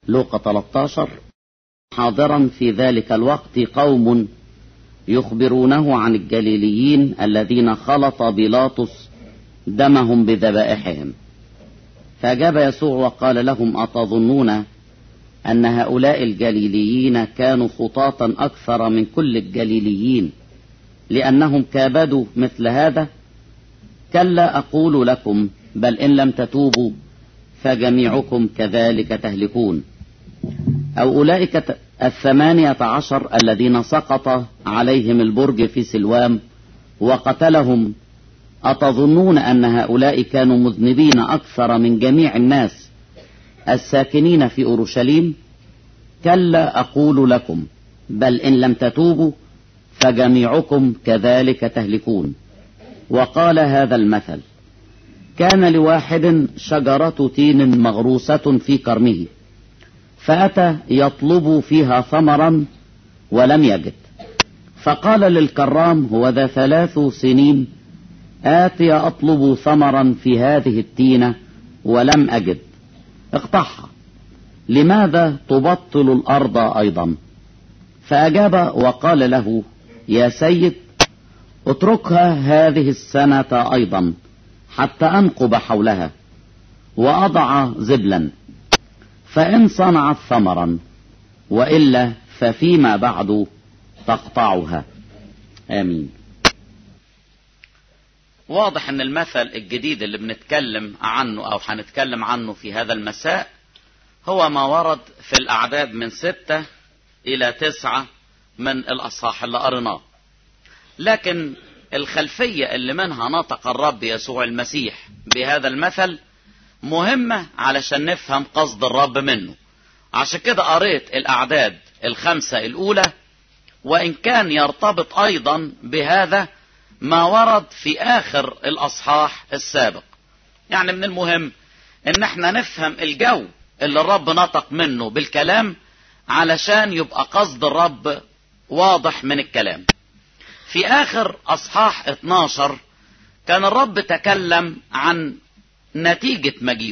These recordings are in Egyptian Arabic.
لوقا 13 حاضرا في ذلك الوقت قوم يخبرونه عن الجليليين الذين خلط بيلاطس دمهم بذبائحهم فأجاب يسوع وقال لهم أتظنون أن هؤلاء الجليليين كانوا خطاطا أكثر من كل الجليليين لأنهم كابدوا مثل هذا كلا أقول لكم بل إن لم تتوبوا فجميعكم كذلك تهلكون أو أولئك الثمانية عشر الذين سقط عليهم البرج في سلوام وقتلهم أتظنون أن هؤلاء كانوا مذنبين أكثر من جميع الناس الساكنين في أورشليم كلا أقول لكم بل إن لم تتوبوا فجميعكم كذلك تهلكون وقال هذا المثل كان لواحد شجرة تين مغروسة في كرمه فأتى يطلب فيها ثمرا ولم يجد فقال للكرام هو ذا ثلاث سنين آتي أطلب ثمرا في هذه التينة ولم أجد اقطعها لماذا تبطل الأرض أيضا فأجاب وقال له يا سيد اتركها هذه السنة أيضا حتى أنقب حولها وأضع زبلا فإن صنعت ثمرا وإلا ففيما بعد تقطعها آمين واضح ان المثل الجديد اللي بنتكلم عنه او هنتكلم عنه في هذا المساء هو ما ورد في الاعداد من ستة الى تسعة من الاصحاح اللي قريناه لكن الخلفية اللي منها نطق الرب يسوع المسيح بهذا المثل مهمة علشان نفهم قصد الرب منه عشان كده قريت الاعداد الخمسة الاولى وان كان يرتبط ايضا بهذا ما ورد في اخر الاصحاح السابق يعني من المهم ان احنا نفهم الجو اللي الرب نطق منه بالكلام علشان يبقى قصد الرب واضح من الكلام في اخر اصحاح 12 كان الرب تكلم عن نتيجة مجيئه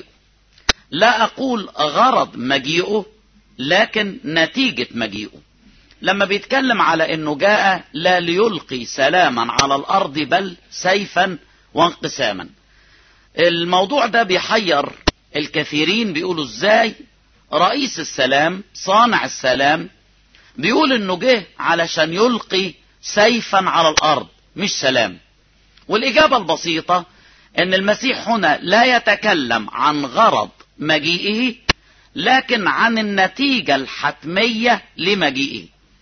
لا اقول غرض مجيئه لكن نتيجة مجيئه لما بيتكلم على انه جاء لا ليلقي سلاما على الارض بل سيفا وانقساما الموضوع ده بيحير الكثيرين بيقولوا ازاي رئيس السلام صانع السلام بيقول انه جه علشان يلقي سيفا على الارض مش سلام والاجابة البسيطة ان المسيح هنا لا يتكلم عن غرض مجيئه لكن عن النتيجة الحتمية لمجيئه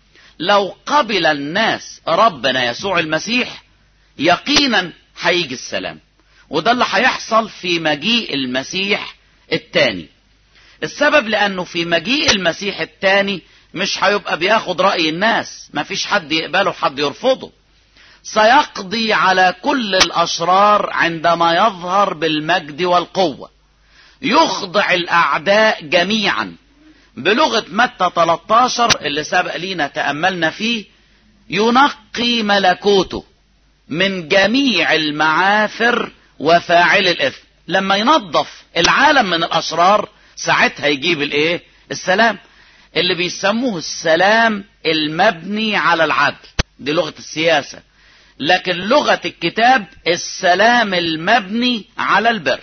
لو قبل الناس ربنا يسوع المسيح يقينا هيجي السلام وده اللي هيحصل في مجيء المسيح التاني السبب لانه في مجيء المسيح التاني مش هيبقى بياخد رأي الناس مفيش حد يقبله حد يرفضه سيقضي على كل الاشرار عندما يظهر بالمجد والقوة يخضع الاعداء جميعا بلغة متى 13 اللي سبق لينا تأملنا فيه ينقي ملكوته من جميع المعاثر وفاعل الإثم لما ينظف العالم من الأشرار ساعتها يجيب الايه السلام اللي بيسموه السلام المبني على العدل دي لغة السياسة لكن لغة الكتاب السلام المبني على البر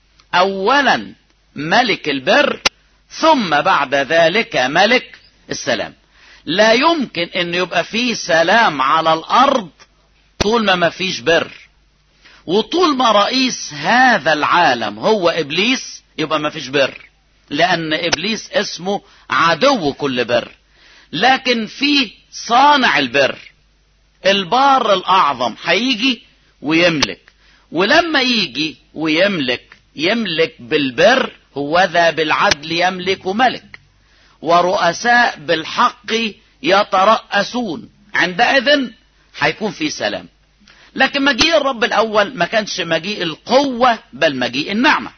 اولا ملك البر ثم بعد ذلك ملك السلام لا يمكن ان يبقى فيه سلام على الارض طول ما ما فيش بر وطول ما رئيس هذا العالم هو ابليس يبقى ما فيش بر لان ابليس اسمه عدو كل بر لكن في صانع البر البار الاعظم هيجي ويملك ولما يجي ويملك يملك بالبر هو ذا بالعدل يملك ملك ورؤساء بالحق يترأسون عندئذ هيكون في سلام لكن مجيء الرب الاول ما كانش مجيء القوة بل مجيء النعمة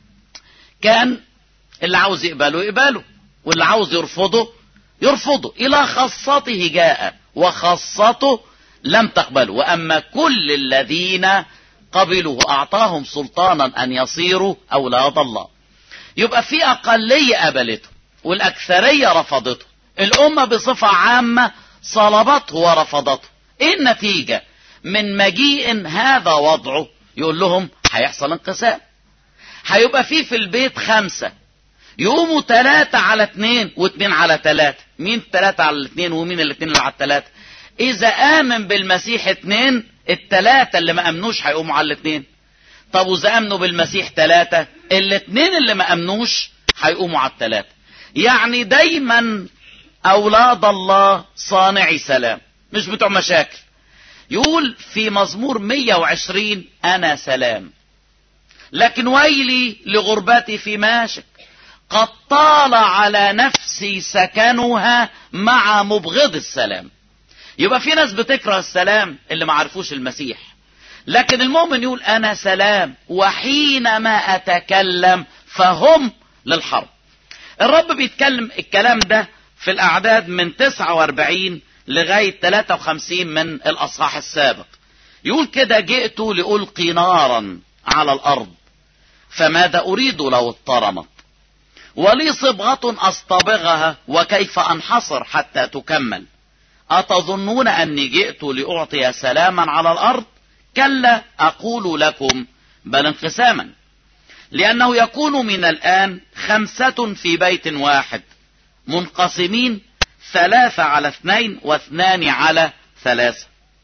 كان اللي عاوز يقبله يقبله واللي عاوز يرفضه يرفضه الى خاصته جاء وخاصته لم تقبله واما كل الذين قبلوه اعطاهم سلطانا ان يصيروا اولاد الله يبقى في اقلية قبلته والأكثرية رفضته الأمة بصفة عامة صلبته ورفضته ايه النتيجة من مجيء هذا وضعه يقول لهم هيحصل انقسام هيبقى فيه في البيت خمسة يقوموا ثلاثة على اثنين واثنين على ثلاثة مين ثلاثة على الاثنين ومين الاثنين على الثلاثة اذا امن بالمسيح اثنين الثلاثة اللي ما امنوش هيقوموا على الاثنين طب واذا امنوا بالمسيح ثلاثة الاثنين اللي ما امنوش هيقوموا على الثلاثة يعني دايما اولاد الله صانعي سلام مش بتوع مشاكل يقول في مزمور 120 انا سلام لكن ويلي لغربتي في ماشك قد طال على نفسي سكنها مع مبغض السلام يبقى في ناس بتكره السلام اللي ما عرفوش المسيح لكن المؤمن يقول انا سلام وحينما اتكلم فهم للحرب الرب بيتكلم الكلام ده في الاعداد من 49 لغاية 53 من الاصحاح السابق يقول كده جئت لألقي نارا على الارض فماذا اريد لو اضطرمت ولي صبغة اصطبغها وكيف انحصر حتى تكمل اتظنون اني جئت لاعطي سلاما على الارض كلا اقول لكم بل انقساما لانه يكون من الان خمسة في بيت واحد منقسمين ثلاثة على اثنين واثنان على ثلاثة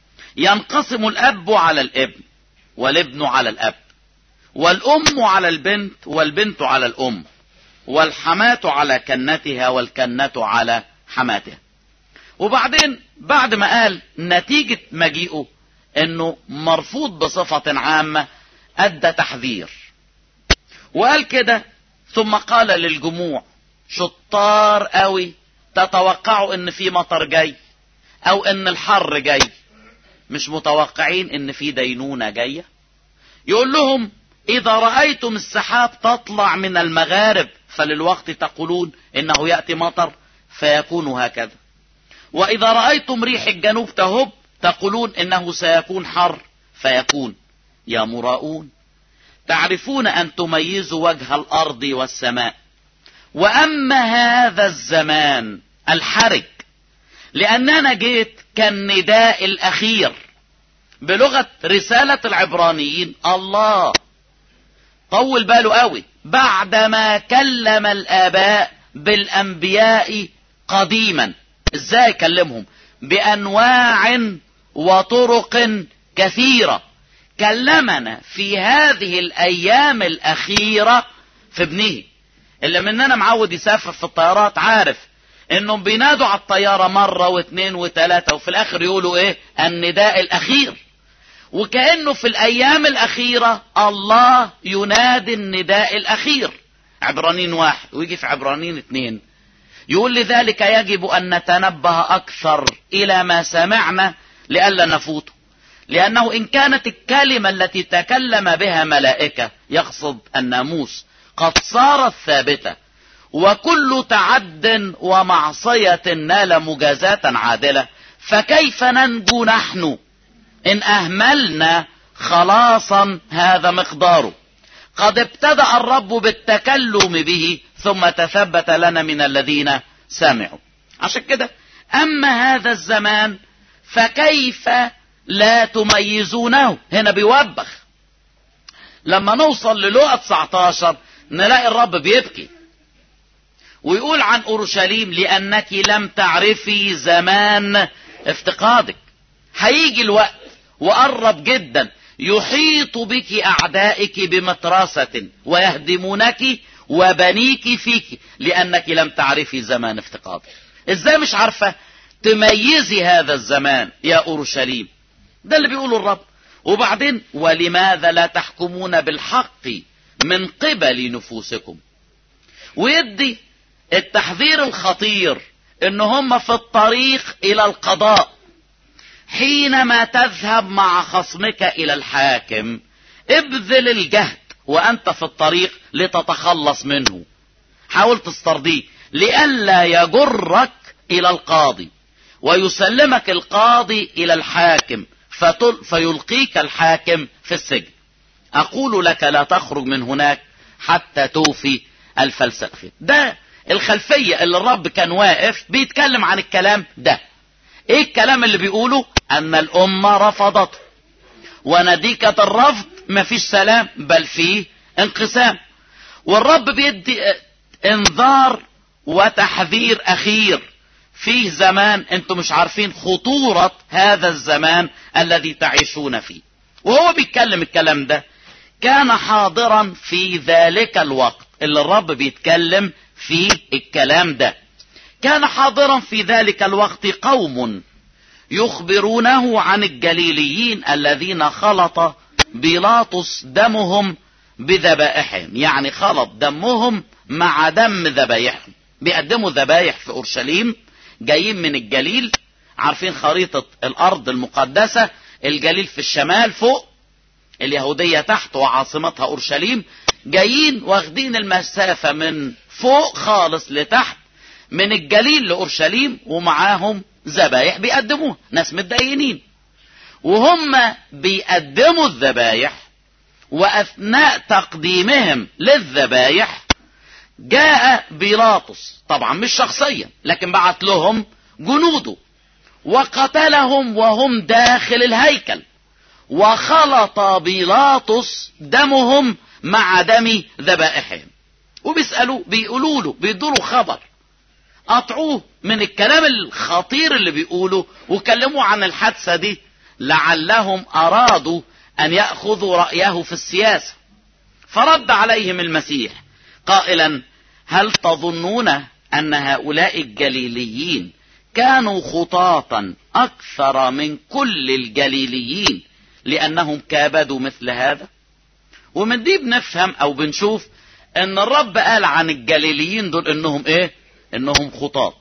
ينقسم الاب على الابن والابن على الاب والام على البنت والبنت على الام والحماة على كنتها والكنة على حماتها وبعدين بعد ما قال نتيجة مجيئه انه مرفوض بصفة عامة ادى تحذير وقال كده ثم قال للجموع شطار قوي تتوقعوا ان في مطر جاي او ان الحر جاي مش متوقعين ان في دينونة جاية يقول لهم اذا رأيتم السحاب تطلع من المغارب فللوقت تقولون انه يأتي مطر فيكون هكذا واذا رأيتم ريح الجنوب تهب تقولون انه سيكون حر فيكون يا مراؤون تعرفون ان تميزوا وجه الارض والسماء واما هذا الزمان الحرج لاننا جيت كالنداء الاخير بلغة رسالة العبرانيين الله طول باله قوي بعدما كلم الاباء بالانبياء قديما ازاي كلمهم بانواع وطرق كثيرة كلمنا في هذه الايام الاخيرة في ابنه اللي مننا معود يسافر في الطيارات عارف انهم بينادوا على الطيارة مرة واثنين وثلاثة وفي الاخر يقولوا ايه النداء الاخير وكأنه في الايام الاخيرة الله ينادي النداء الاخير عبرانين واحد ويجي في عبرانين اثنين يقول لذلك يجب ان نتنبه اكثر الى ما سمعنا لئلا نفوته لانه ان كانت الكلمة التي تكلم بها ملائكة يقصد الناموس قد صارت ثابتة وكل تعد ومعصية نال مجازاة عادلة فكيف ننجو نحن ان اهملنا خلاصا هذا مقداره قد ابتدأ الرب بالتكلم به ثم تثبت لنا من الذين سمعوا عشان كده اما هذا الزمان فكيف لا تميزونه هنا بيوبخ لما نوصل للقى 19 نلاقي الرب بيبكي ويقول عن اورشليم لانك لم تعرفي زمان افتقادك هيجي الوقت وقرب جدا يحيط بك اعدائك بمتراسة ويهدمونك وبنيك فيك لانك لم تعرفي زمان افتقادك ازاي مش عارفة تميزي هذا الزمان يا اورشليم ده اللي بيقوله الرب وبعدين ولماذا لا تحكمون بالحق من قبل نفوسكم ويدي التحذير الخطير ان هم في الطريق الى القضاء حينما تذهب مع خصمك الى الحاكم ابذل الجهد وانت في الطريق لتتخلص منه حاول تسترضيه لئلا يجرك الى القاضي ويسلمك القاضي الى الحاكم فتل فيلقيك الحاكم في السجن اقول لك لا تخرج من هناك حتى توفي الفلسفة ده الخلفية اللي الرب كان واقف بيتكلم عن الكلام ده ايه الكلام اللي بيقوله ان الامة رفضته ونتيجة الرفض مفيش سلام بل فيه انقسام والرب بيدي انذار وتحذير اخير فيه زمان انتم مش عارفين خطورة هذا الزمان الذي تعيشون فيه وهو بيتكلم الكلام ده كان حاضرا في ذلك الوقت اللي الرب بيتكلم فيه الكلام ده كان حاضرا في ذلك الوقت قوم يخبرونه عن الجليليين الذين خلط بيلاطس دمهم بذبائحهم يعني خلط دمهم مع دم ذبايحهم بيقدموا ذبايح في اورشليم جايين من الجليل عارفين خريطة الارض المقدسة الجليل في الشمال فوق اليهودية تحت وعاصمتها اورشليم جايين واخدين المسافة من فوق خالص لتحت من الجليل لاورشليم ومعاهم ذبايح بيقدموها ناس متدينين وهم بيقدموا الذبايح واثناء تقديمهم للذبايح جاء بيلاطس طبعا مش شخصيا لكن بعت لهم جنوده وقتلهم وهم داخل الهيكل وخلط بيلاطس دمهم مع دم ذبائحهم وبيسألوا بيقولوا له بيدوا له خبر قطعوه من الكلام الخطير اللي بيقوله وكلموا عن الحادثة دي لعلهم أرادوا أن يأخذوا رأيه في السياسة فرد عليهم المسيح قائلا هل تظنون أن هؤلاء الجليليين كانوا خطاطا أكثر من كل الجليليين لأنهم كابدوا مثل هذا ومن دي بنفهم أو بنشوف أن الرب قال عن الجليليين دول أنهم إيه أنهم خطاط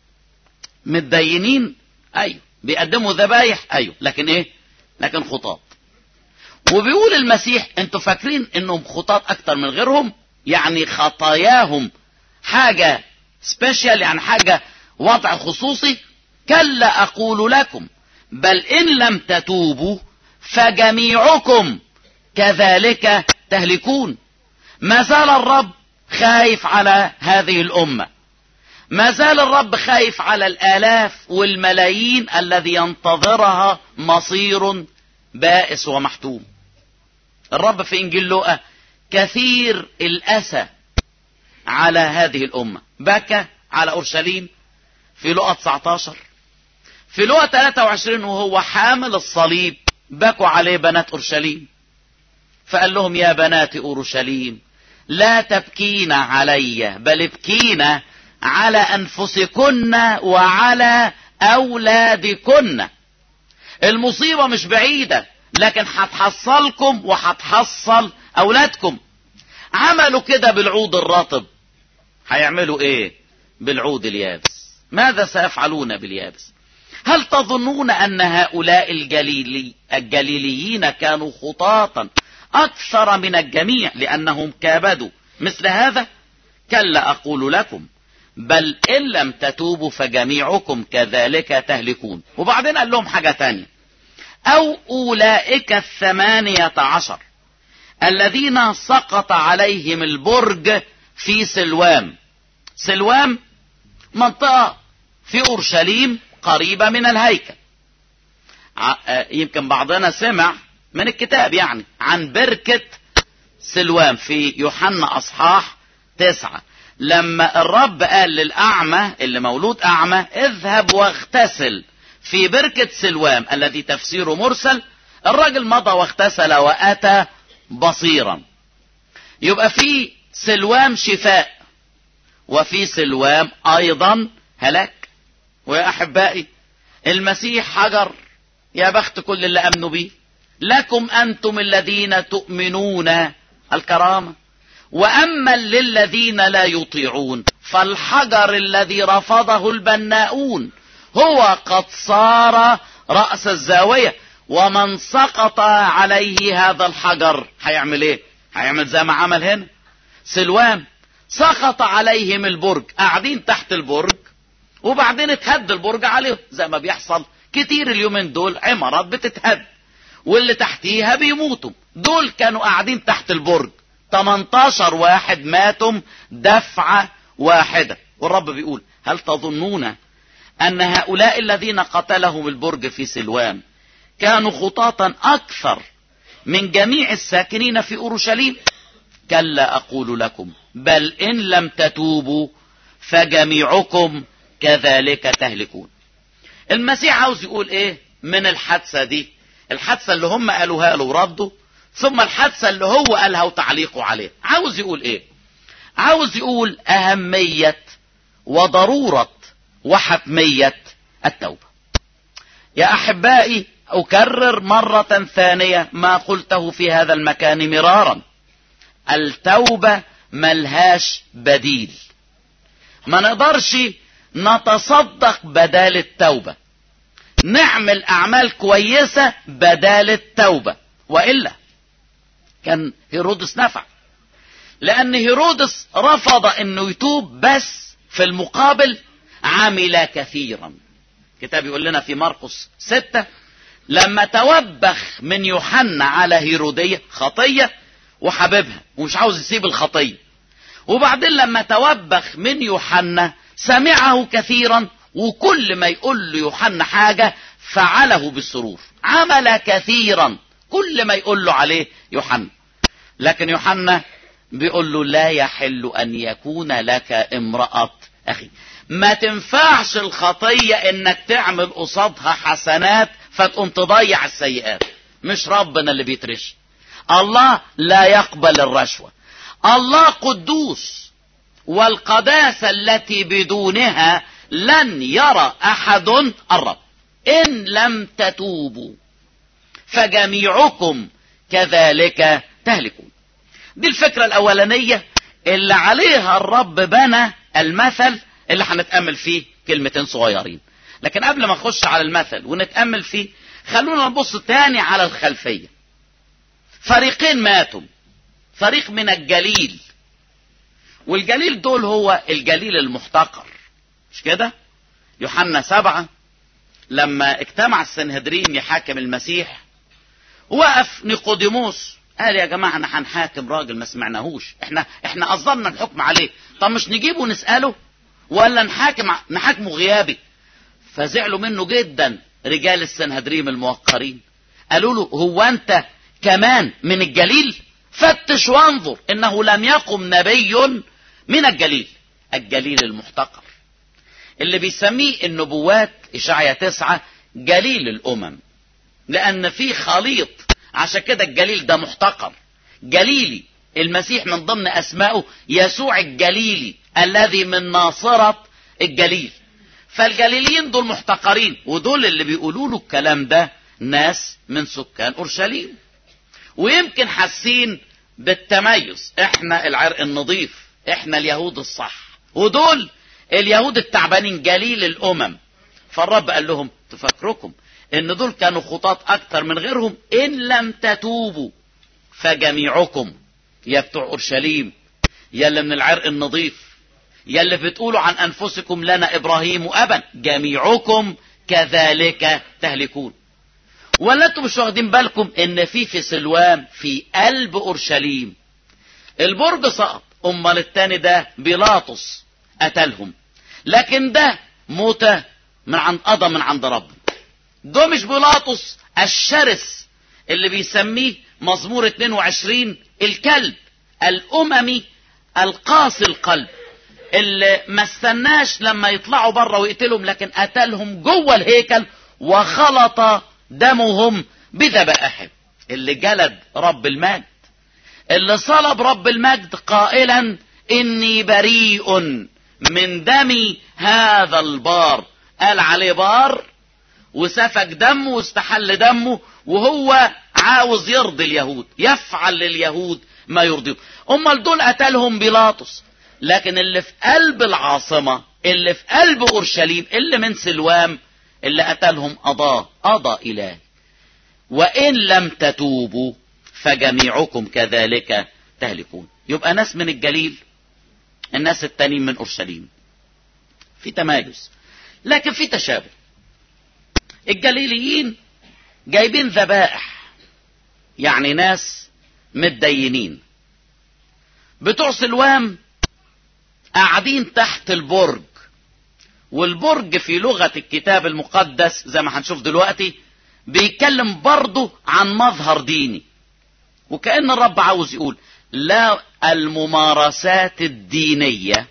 متدينين أيوه بيقدموا ذبايح أيوه لكن إيه لكن خطاط وبيقول المسيح انتوا فاكرين انهم خطاط اكتر من غيرهم يعني خطاياهم حاجة سبيشال يعني حاجة وضع خصوصي كلا اقول لكم بل ان لم تتوبوا فجميعكم كذلك تهلكون ما زال الرب خايف على هذه الامه ما زال الرب خايف على الالاف والملايين الذي ينتظرها مصير بائس ومحتوم الرب في انجيل لوقا كثير الاسى على هذه الامه بكى على اورشليم في لوقا 19 في لوقا 23 وهو حامل الصليب بكوا عليه بنات اورشليم فقال لهم يا بنات اورشليم لا تبكين علي بل ابكين على انفسكن وعلى اولادكن المصيبه مش بعيده لكن هتحصلكم وهتحصل اولادكم عملوا كده بالعود الرطب هيعملوا ايه بالعود اليابس ماذا سيفعلون باليابس هل تظنون ان هؤلاء الجليلي الجليليين كانوا خطاطا اكثر من الجميع لانهم كابدوا مثل هذا كلا اقول لكم بل ان لم تتوبوا فجميعكم كذلك تهلكون وبعدين قال لهم حاجه تانيه او اولئك الثمانية عشر الذين سقط عليهم البرج في سلوام سلوام منطقة في اورشليم قريبة من الهيكل يمكن بعضنا سمع من الكتاب يعني عن بركة سلوام في يوحنا اصحاح تسعة لما الرب قال للاعمى اللي مولود اعمى اذهب واغتسل في بركة سلوام الذي تفسيره مرسل الراجل مضى واغتسل واتى بصيرا يبقى في سلوام شفاء وفي سلوام ايضا هلاك ويا احبائي المسيح حجر يا بخت كل اللي امنوا بيه لكم انتم الذين تؤمنون الكرامه واما للذين لا يطيعون فالحجر الذي رفضه البناؤون هو قد صار رأس الزاوية ومن سقط عليه هذا الحجر هيعمل ايه هيعمل زي ما عمل هنا سلوان سقط عليهم البرج قاعدين تحت البرج وبعدين اتهد البرج عليهم زي ما بيحصل كتير اليومين دول عمارات بتتهد واللي تحتيها بيموتوا دول كانوا قاعدين تحت البرج 18 واحد ماتوا دفعة واحدة والرب بيقول هل تظنون أن هؤلاء الذين قتلهم البرج في سلوان كانوا خطاطا أكثر من جميع الساكنين في أورشليم كلا أقول لكم بل إن لم تتوبوا فجميعكم كذلك تهلكون المسيح عاوز يقول ايه من الحادثة دي الحادثة اللي هم قالوها له وردوا ثم الحادثة اللي هو قالها وتعليقه عليه عاوز يقول ايه عاوز يقول اهمية وضرورة وحتمية التوبة يا احبائي اكرر مرة ثانية ما قلته في هذا المكان مرارا التوبة ملهاش بديل ما نقدرش نتصدق بدال التوبة نعمل اعمال كويسة بدال التوبة وإلا كان هيرودس نفع لان هيرودس رفض انه يتوب بس في المقابل عمل كثيرا كتاب يقول لنا في مرقس ستة لما توبخ من يوحنا على هيرودية خطية وحبيبها ومش عاوز يسيب الخطية وبعدين لما توبخ من يوحنا سمعه كثيرا وكل ما يقول له يوحنا حاجة فعله بالسرور عمل كثيرا كل ما يقول له عليه يوحنا لكن يوحنا بيقول له لا يحل ان يكون لك امرأة اخي ما تنفعش الخطية انك تعمل قصادها حسنات فتقوم تضيع السيئات مش ربنا اللي بيترش الله لا يقبل الرشوة الله قدوس والقداسة التي بدونها لن يرى احد الرب ان لم تتوبوا فجميعكم كذلك تهلكون دي الفكرة الاولانية اللي عليها الرب بنى المثل اللي هنتأمل فيه كلمتين صغيرين لكن قبل ما نخش على المثل ونتأمل فيه خلونا نبص تاني على الخلفية فريقين ماتوا فريق من الجليل والجليل دول هو الجليل المحتقر مش كده يوحنا سبعة لما اجتمع السنهدرين يحاكم المسيح وقف نيقوديموس قال يا جماعة احنا هنحاكم راجل ما سمعناهوش احنا احنا قصدنا الحكم عليه طب مش نجيبه نسأله ولا نحاكم نحاكمه غيابي فزعلوا منه جدا رجال السنهدريم الموقرين قالوا له هو انت كمان من الجليل فتش وانظر انه لم يقم نبي من الجليل الجليل المحتقر اللي بيسميه النبوات اشعيا تسعة جليل الامم لان في خليط عشان كده الجليل ده محتقر جليلي المسيح من ضمن اسمائه يسوع الجليلي الذي من ناصرة الجليل فالجليليين دول محتقرين ودول اللي بيقولوا له الكلام ده ناس من سكان اورشليم ويمكن حاسين بالتميز احنا العرق النظيف احنا اليهود الصح ودول اليهود التعبانين جليل الامم فالرب قال لهم تفكركم ان دول كانوا خطاط اكتر من غيرهم ان لم تتوبوا فجميعكم يا بتوع اورشليم يا اللي من العرق النظيف يا اللي بتقولوا عن انفسكم لنا ابراهيم ابا جميعكم كذلك تهلكون ولا انتم مش واخدين بالكم ان في في سلوان في قلب اورشليم البرج سقط امال التاني ده بيلاطس قتلهم لكن ده موتة من عند قضى من عند رب ده مش بيلاطس الشرس اللي بيسميه مزمور 22 الكلب الاممي القاسي القلب اللي ما استناش لما يطلعوا بره ويقتلهم لكن قتلهم جوه الهيكل وخلط دمهم بذبائحهم اللي جلد رب المجد اللي صلب رب المجد قائلا اني بريء من دم هذا البار قال عليه بار وسفك دمه واستحل دمه وهو عاوز يرضي اليهود يفعل لليهود ما يرضيهم امال دول قتلهم بيلاطس لكن اللي في قلب العاصمة اللي في قلب اورشليم اللي من سلوام اللي قتلهم قضاه قضى الهي وان لم تتوبوا فجميعكم كذلك تهلكون يبقى ناس من الجليل الناس التانيين من اورشليم في تمايز لكن في تشابه الجليليين جايبين ذبائح يعني ناس متدينين بتوع سلوام قاعدين تحت البرج والبرج في لغة الكتاب المقدس زي ما هنشوف دلوقتي بيتكلم برضه عن مظهر ديني وكأن الرب عاوز يقول لا الممارسات الدينية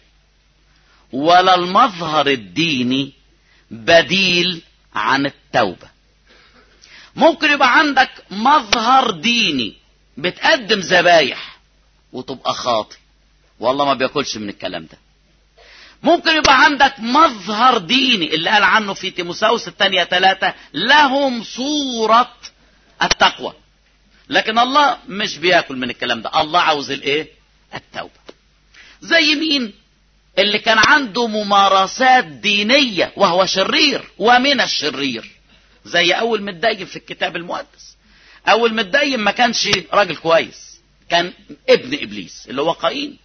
ولا المظهر الديني بديل عن التوبة ممكن يبقى عندك مظهر ديني بتقدم ذبايح وتبقى خاطي والله ما بياكلش من الكلام ده ممكن يبقى عندك مظهر ديني اللي قال عنه في تيموساوس الثانية ثلاثة لهم صورة التقوى لكن الله مش بياكل من الكلام ده الله عاوز الايه التوبة زي مين اللي كان عنده ممارسات دينية وهو شرير ومن الشرير زي اول متدين في الكتاب المقدس اول متدين ما كانش راجل كويس كان ابن ابليس اللي هو قايين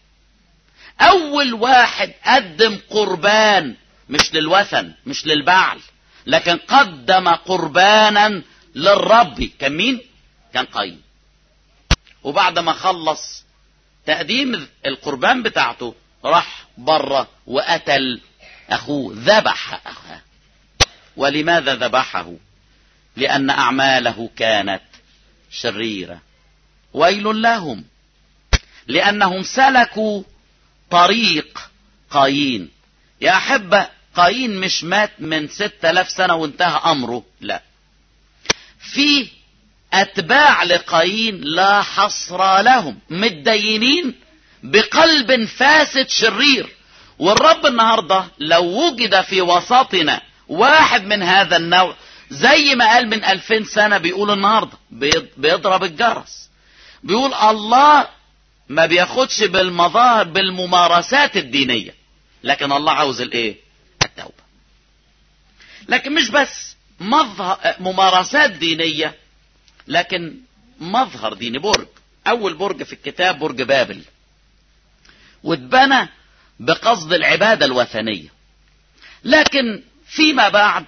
اول واحد قدم قربان مش للوثن مش للبعل لكن قدم قربانا للرب كان مين كان قايين وبعد ما خلص تقديم القربان بتاعته راح بره وقتل اخوه ذبح اخاه ولماذا ذبحه لان اعماله كانت شريره ويل لهم لانهم سلكوا طريق قايين يا أحبة قايين مش مات من ستة آلاف سنة وانتهى أمره لا في أتباع لقايين لا حصر لهم متدينين بقلب فاسد شرير والرب النهاردة لو وجد في وسطنا واحد من هذا النوع زي ما قال من ألفين سنة بيقول النهاردة بيضرب الجرس بيقول الله ما بياخدش بالمظاهر بالممارسات الدينية لكن الله عاوز الايه التوبة لكن مش بس مظهر ممارسات دينية لكن مظهر ديني برج اول برج في الكتاب برج بابل واتبنى بقصد العبادة الوثنية لكن فيما بعد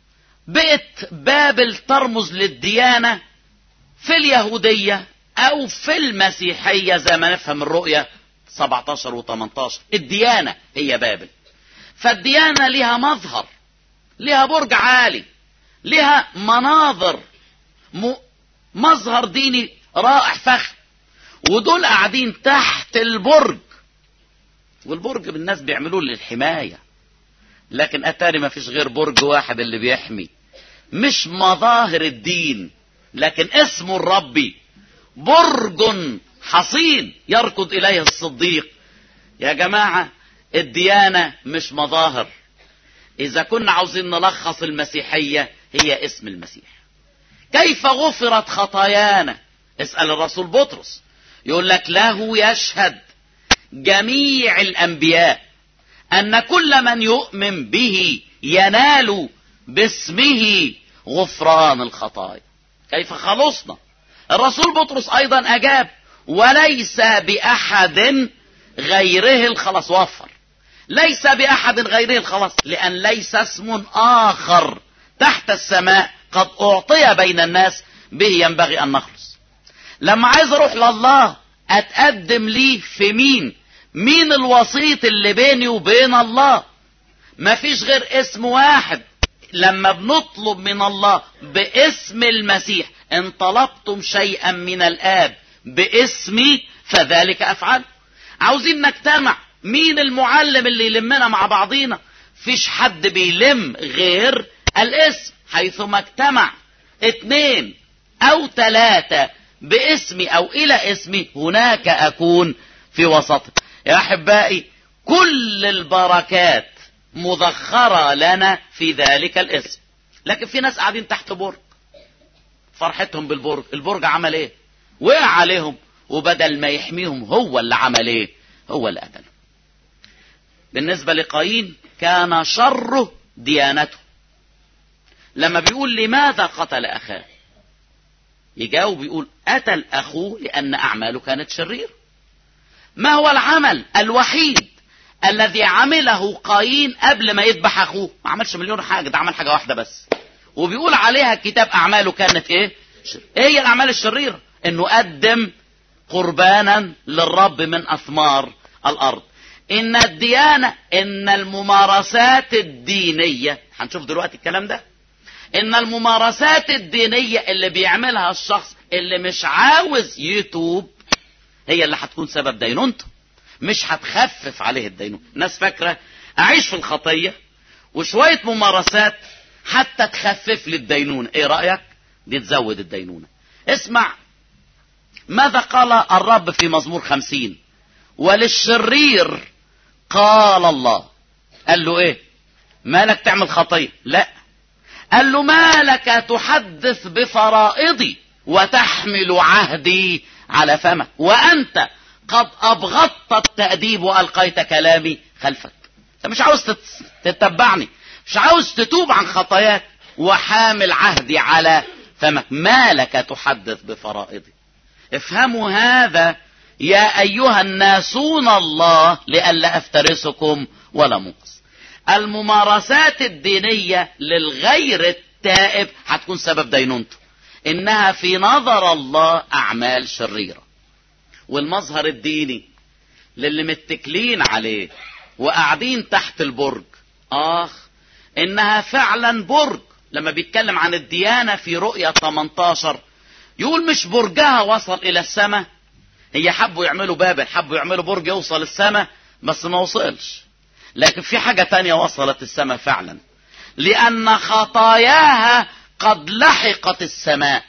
بقت بابل ترمز للديانة في اليهودية او في المسيحية زي ما نفهم الرؤية 17 و 18 الديانة هي بابل فالديانة لها مظهر لها برج عالي لها مناظر م... مظهر ديني رائع فخم ودول قاعدين تحت البرج والبرج الناس بيعملوه للحماية لكن اتاري ما فيش غير برج واحد اللي بيحمي مش مظاهر الدين لكن اسمه الربي برج حصين يركض اليه الصديق يا جماعة الديانة مش مظاهر اذا كنا عاوزين نلخص المسيحية هي اسم المسيح كيف غفرت خطايانا اسأل الرسول بطرس يقول لك له يشهد جميع الانبياء ان كل من يؤمن به ينال باسمه غفران الخطايا كيف خلصنا الرسول بطرس ايضا اجاب وليس باحد غيره الخلاص وفر ليس باحد غيره الخلاص لان ليس اسم اخر تحت السماء قد اعطي بين الناس به ينبغي ان نخلص لما عايز اروح لله اتقدم ليه في مين مين الوسيط اللي بيني وبين الله مفيش غير اسم واحد لما بنطلب من الله باسم المسيح ان طلبتم شيئا من الاب باسمي فذلك افعل عاوزين نجتمع مين المعلم اللي يلمنا مع بعضينا فيش حد بيلم غير الاسم حيثما اجتمع اتنين او تلاتة باسمي او الى اسمي هناك اكون في وسطهم يا احبائي كل البركات مذخرة لنا في ذلك الاسم لكن في ناس قاعدين تحت برج فرحتهم بالبرج البرج عمل ايه وقع عليهم وبدل ما يحميهم هو اللي عمل ايه هو اللي قتله بالنسبة لقايين كان شره ديانته لما بيقول لماذا قتل اخاه يجاوب يقول قتل اخوه لان اعماله كانت شريره ما هو العمل الوحيد الذي عمله قايين قبل ما يذبح اخوه ما عملش مليون حاجه ده عمل حاجه واحده بس وبيقول عليها الكتاب اعماله كانت ايه ايه هي الاعمال الشريره انه قدم قربانا للرب من اثمار الارض ان الديانة ان الممارسات الدينية هنشوف دلوقتي الكلام ده ان الممارسات الدينية اللي بيعملها الشخص اللي مش عاوز يتوب هي اللي هتكون سبب دينونته مش هتخفف عليه الدينونة الناس فاكرة اعيش في الخطية وشوية ممارسات حتى تخفف لي الدينونة ايه رأيك دي تزود الدينونة اسمع ماذا قال الرب في مزمور خمسين وللشرير قال الله قال له ايه مالك تعمل خطية لا قال له مالك تحدث بفرائضي وتحمل عهدي على فمك وانت قد ابغضت التأديب والقيت كلامي خلفك انت مش عاوز تتبعني مش عاوز تتوب عن خطاياك وحامل عهدي على فمك مالك تحدث بفرائضي افهموا هذا يا ايها الناسون الله لئلا افترسكم ولا منقص الممارسات الدينية للغير التائب هتكون سبب دينونته انها في نظر الله اعمال شريرة والمظهر الديني للي متكلين عليه وقاعدين تحت البرج اخ انها فعلا برج لما بيتكلم عن الديانة في رؤية 18 يقول مش برجها وصل الى السماء هي حبوا يعملوا بابل حبوا يعملوا برج يوصل السماء بس ما وصلش لكن في حاجة تانية وصلت السماء فعلا لأن خطاياها قد لحقت السماء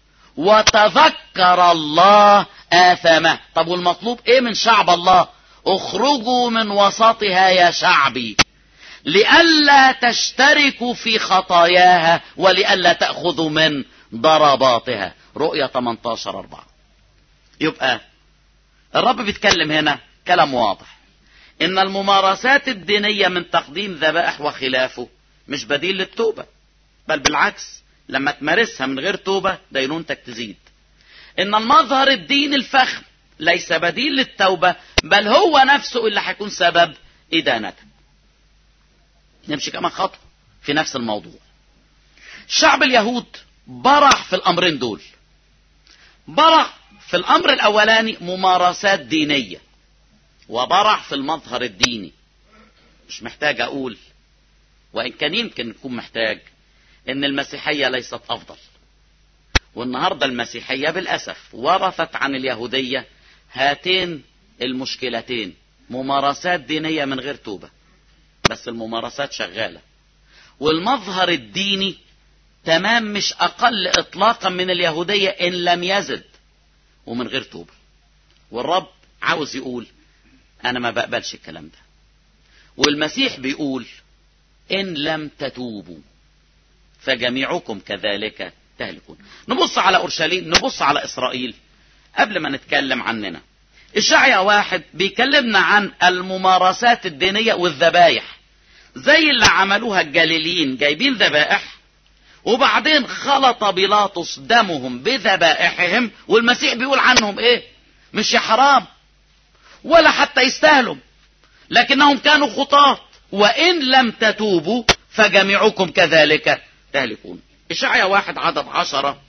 وتذكر الله آثامه طب والمطلوب ايه من شعب الله اخرجوا من وسطها يا شعبي لئلا تشتركوا في خطاياها ولئلا تأخذوا من ضرباتها رؤية 18 4 يبقى الرب بيتكلم هنا كلام واضح ان الممارسات الدينية من تقديم ذبائح وخلافه مش بديل للتوبة بل بالعكس لما تمارسها من غير توبة دينونتك تزيد ان المظهر الديني الفخم ليس بديل للتوبة بل هو نفسه اللي هيكون سبب ادانتك نمشي كمان خطوة في نفس الموضوع شعب اليهود برح في الامرين دول برح في الامر الاولاني ممارسات دينية وبرح في المظهر الديني مش محتاج اقول وان كان يمكن يكون محتاج ان المسيحية ليست افضل والنهاردة المسيحية بالاسف ورثت عن اليهودية هاتين المشكلتين ممارسات دينية من غير توبة بس الممارسات شغالة والمظهر الديني تمام مش اقل اطلاقا من اليهودية ان لم يزد ومن غير توبة والرب عاوز يقول انا ما بقبلش الكلام ده والمسيح بيقول ان لم تتوبوا فجميعكم كذلك تهلكون نبص على اورشليم نبص على اسرائيل قبل ما نتكلم عننا الشعيا واحد بيكلمنا عن الممارسات الدينية والذبايح زي اللي عملوها الجليليين جايبين ذبائح وبعدين خلط بيلاطس دمهم بذبائحهم والمسيح بيقول عنهم ايه مش يا حرام ولا حتى يستاهلوا لكنهم كانوا خطاة وإن لم تتوبوا فجميعكم كذلك تهلكون إشعيا واحد عدد عشرة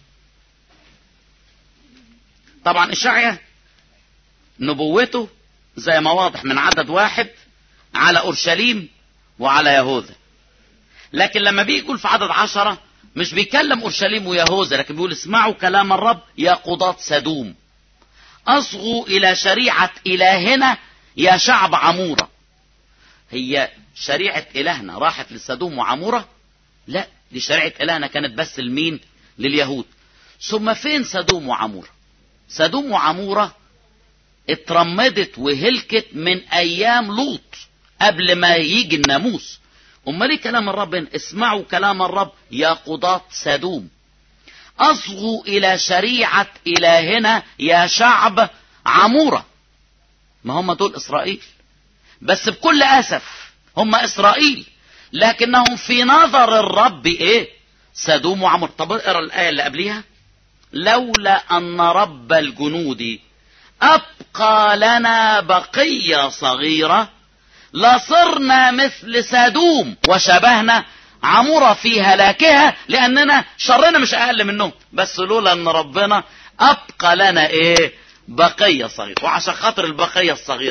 طبعا إشعيا نبوته زي ما واضح من عدد واحد على أورشليم وعلى يهوذا لكن لما بيقول في عدد عشرة مش بيكلم أورشليم ويهوذا لكن بيقول اسمعوا كلام الرب يا قضاة سدوم أصغوا إلى شريعة إلهنا يا شعب عمورة هي شريعة إلهنا راحت لسدوم وعمورة لا دي شريعة إلهنا كانت بس لمين لليهود ثم فين سدوم وعمورة سدوم وعمورة اترمدت وهلكت من أيام لوط قبل ما يجي الناموس امال ايه كلام الرب اسمعوا كلام الرب يا قضاة سدوم اصغوا الى شريعة الهنا يا شعب عمورة ما هم دول اسرائيل بس بكل اسف هم اسرائيل لكنهم في نظر الرب ايه سدوم وعمر طب اقرا الايه اللي قبليها لولا ان رب الجنود ابقى لنا بقيه صغيره لصرنا مثل سدوم وشبهنا عمورة في هلاكها لأننا شرنا مش أقل منهم بس لولا أن ربنا أبقى لنا إيه بقية صغيرة وعشان خاطر البقية الصغيرة دي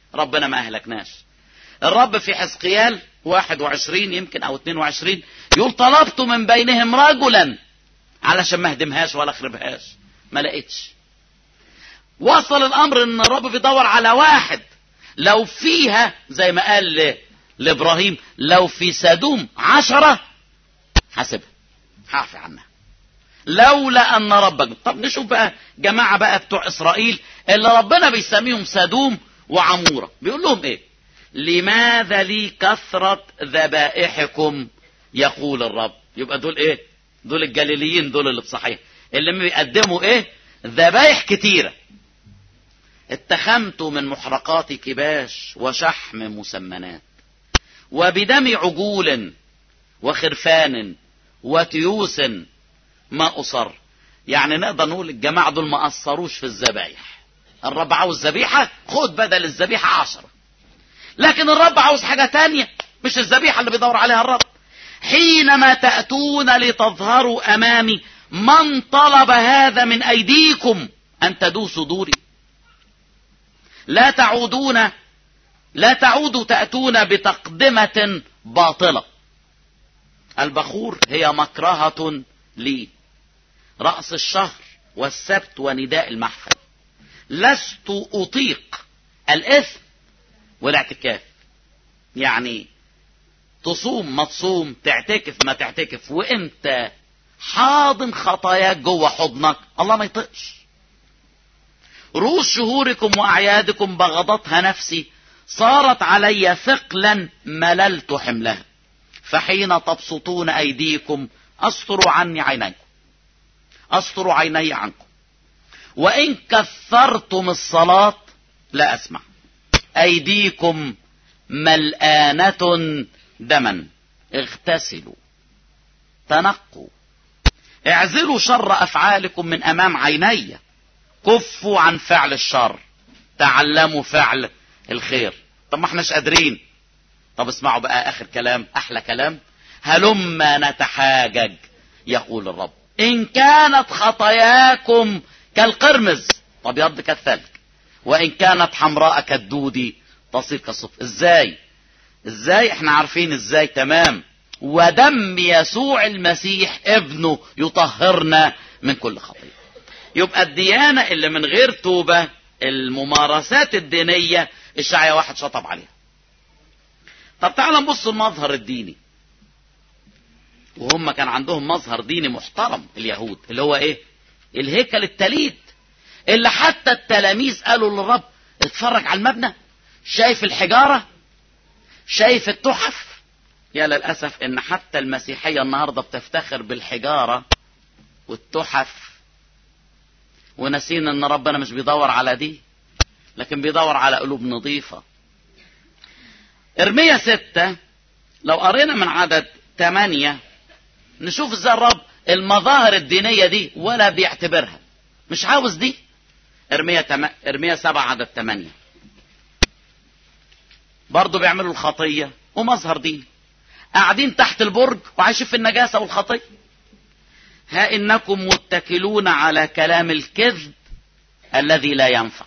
ربنا ما اهلكناش الرب في حزقيال 21 يمكن او 22 يقول طلبت من بينهم رجلا علشان ما اهدمهاش ولا اخربهاش ما لقيتش وصل الامر ان الرب بيدور على واحد لو فيها زي ما قال ل- لابراهيم لو في سدوم عشرة حاسبها هعفي عنها لولا ان ربك طب نشوف بقى جماعة بقى بتوع اسرائيل اللي ربنا بيسميهم سدوم وعمورة بيقول لهم ايه لماذا لي كثرة ذبائحكم يقول الرب يبقى دول ايه دول الجليليين دول اللي بصحيح اللي بيقدموا ايه ذبايح كتيرة اتخمت من محرقات كباش وشحم مسمنات وبدم عجول وخرفان وتيوس ما أصر يعني نقدر نقول الجماعة دول ما أثروش في الذبايح الرب عاوز ذبيحة خد بدل الذبيحة عشرة لكن الرب عاوز حاجة تانية مش الذبيحة اللي بيدور عليها الرب حينما تأتون لتظهروا أمامي من طلب هذا من أيديكم أن تدوسوا دوري لا تعودون لا تعودوا تأتون بتقدمة باطلة البخور هي مكرهة لي رأس الشهر والسبت ونداء المحفل لست أطيق الإثم والاعتكاف يعني تصوم ما تصوم تعتكف ما تعتكف وانت حاضن خطاياك جوه حضنك الله ما يطقش رؤوس شهوركم واعيادكم بغضتها نفسي صارت علي ثقلا مللت حملها فحين تبسطون ايديكم استر عني عينيكم استر عيني عنكم وان كثرتم الصلاه لا اسمع ايديكم ملآنة دما اغتسلوا تنقوا اعزلوا شر افعالكم من امام عيني كفوا عن فعل الشر تعلموا فعل الخير طب ما احناش قادرين طب اسمعوا بقى اخر كلام احلى كلام هلما نتحاجج يقول الرب ان كانت خطاياكم كالقرمز ابيض كالثلج وان كانت حمراء كالدودي تصير كالصف ازاي ازاي احنا عارفين ازاي تمام ودم يسوع المسيح ابنه يطهرنا من كل خطيه يبقى الديانة اللي من غير توبة الممارسات الدينية الشعية واحد شطب عليها طب تعال نبص المظهر الديني وهم كان عندهم مظهر ديني محترم اليهود اللي هو ايه الهيكل التليد اللي حتى التلاميذ قالوا للرب اتفرج على المبنى شايف الحجارة شايف التحف يا للأسف ان حتى المسيحية النهاردة بتفتخر بالحجارة والتحف ونسين ان ربنا مش بيدور على دي لكن بيدور على قلوب نظيفة ارمية ستة لو قرينا من عدد ثمانية نشوف ازاي الرب المظاهر الدينية دي ولا بيعتبرها مش عاوز دي ارمية, تم... ارمية سبعة عدد ثمانية برضه بيعملوا الخطية ومظهر دين قاعدين تحت البرج وعايشين في النجاسة والخطية ها إنكم متكلون على كلام الكذب الذي لا ينفع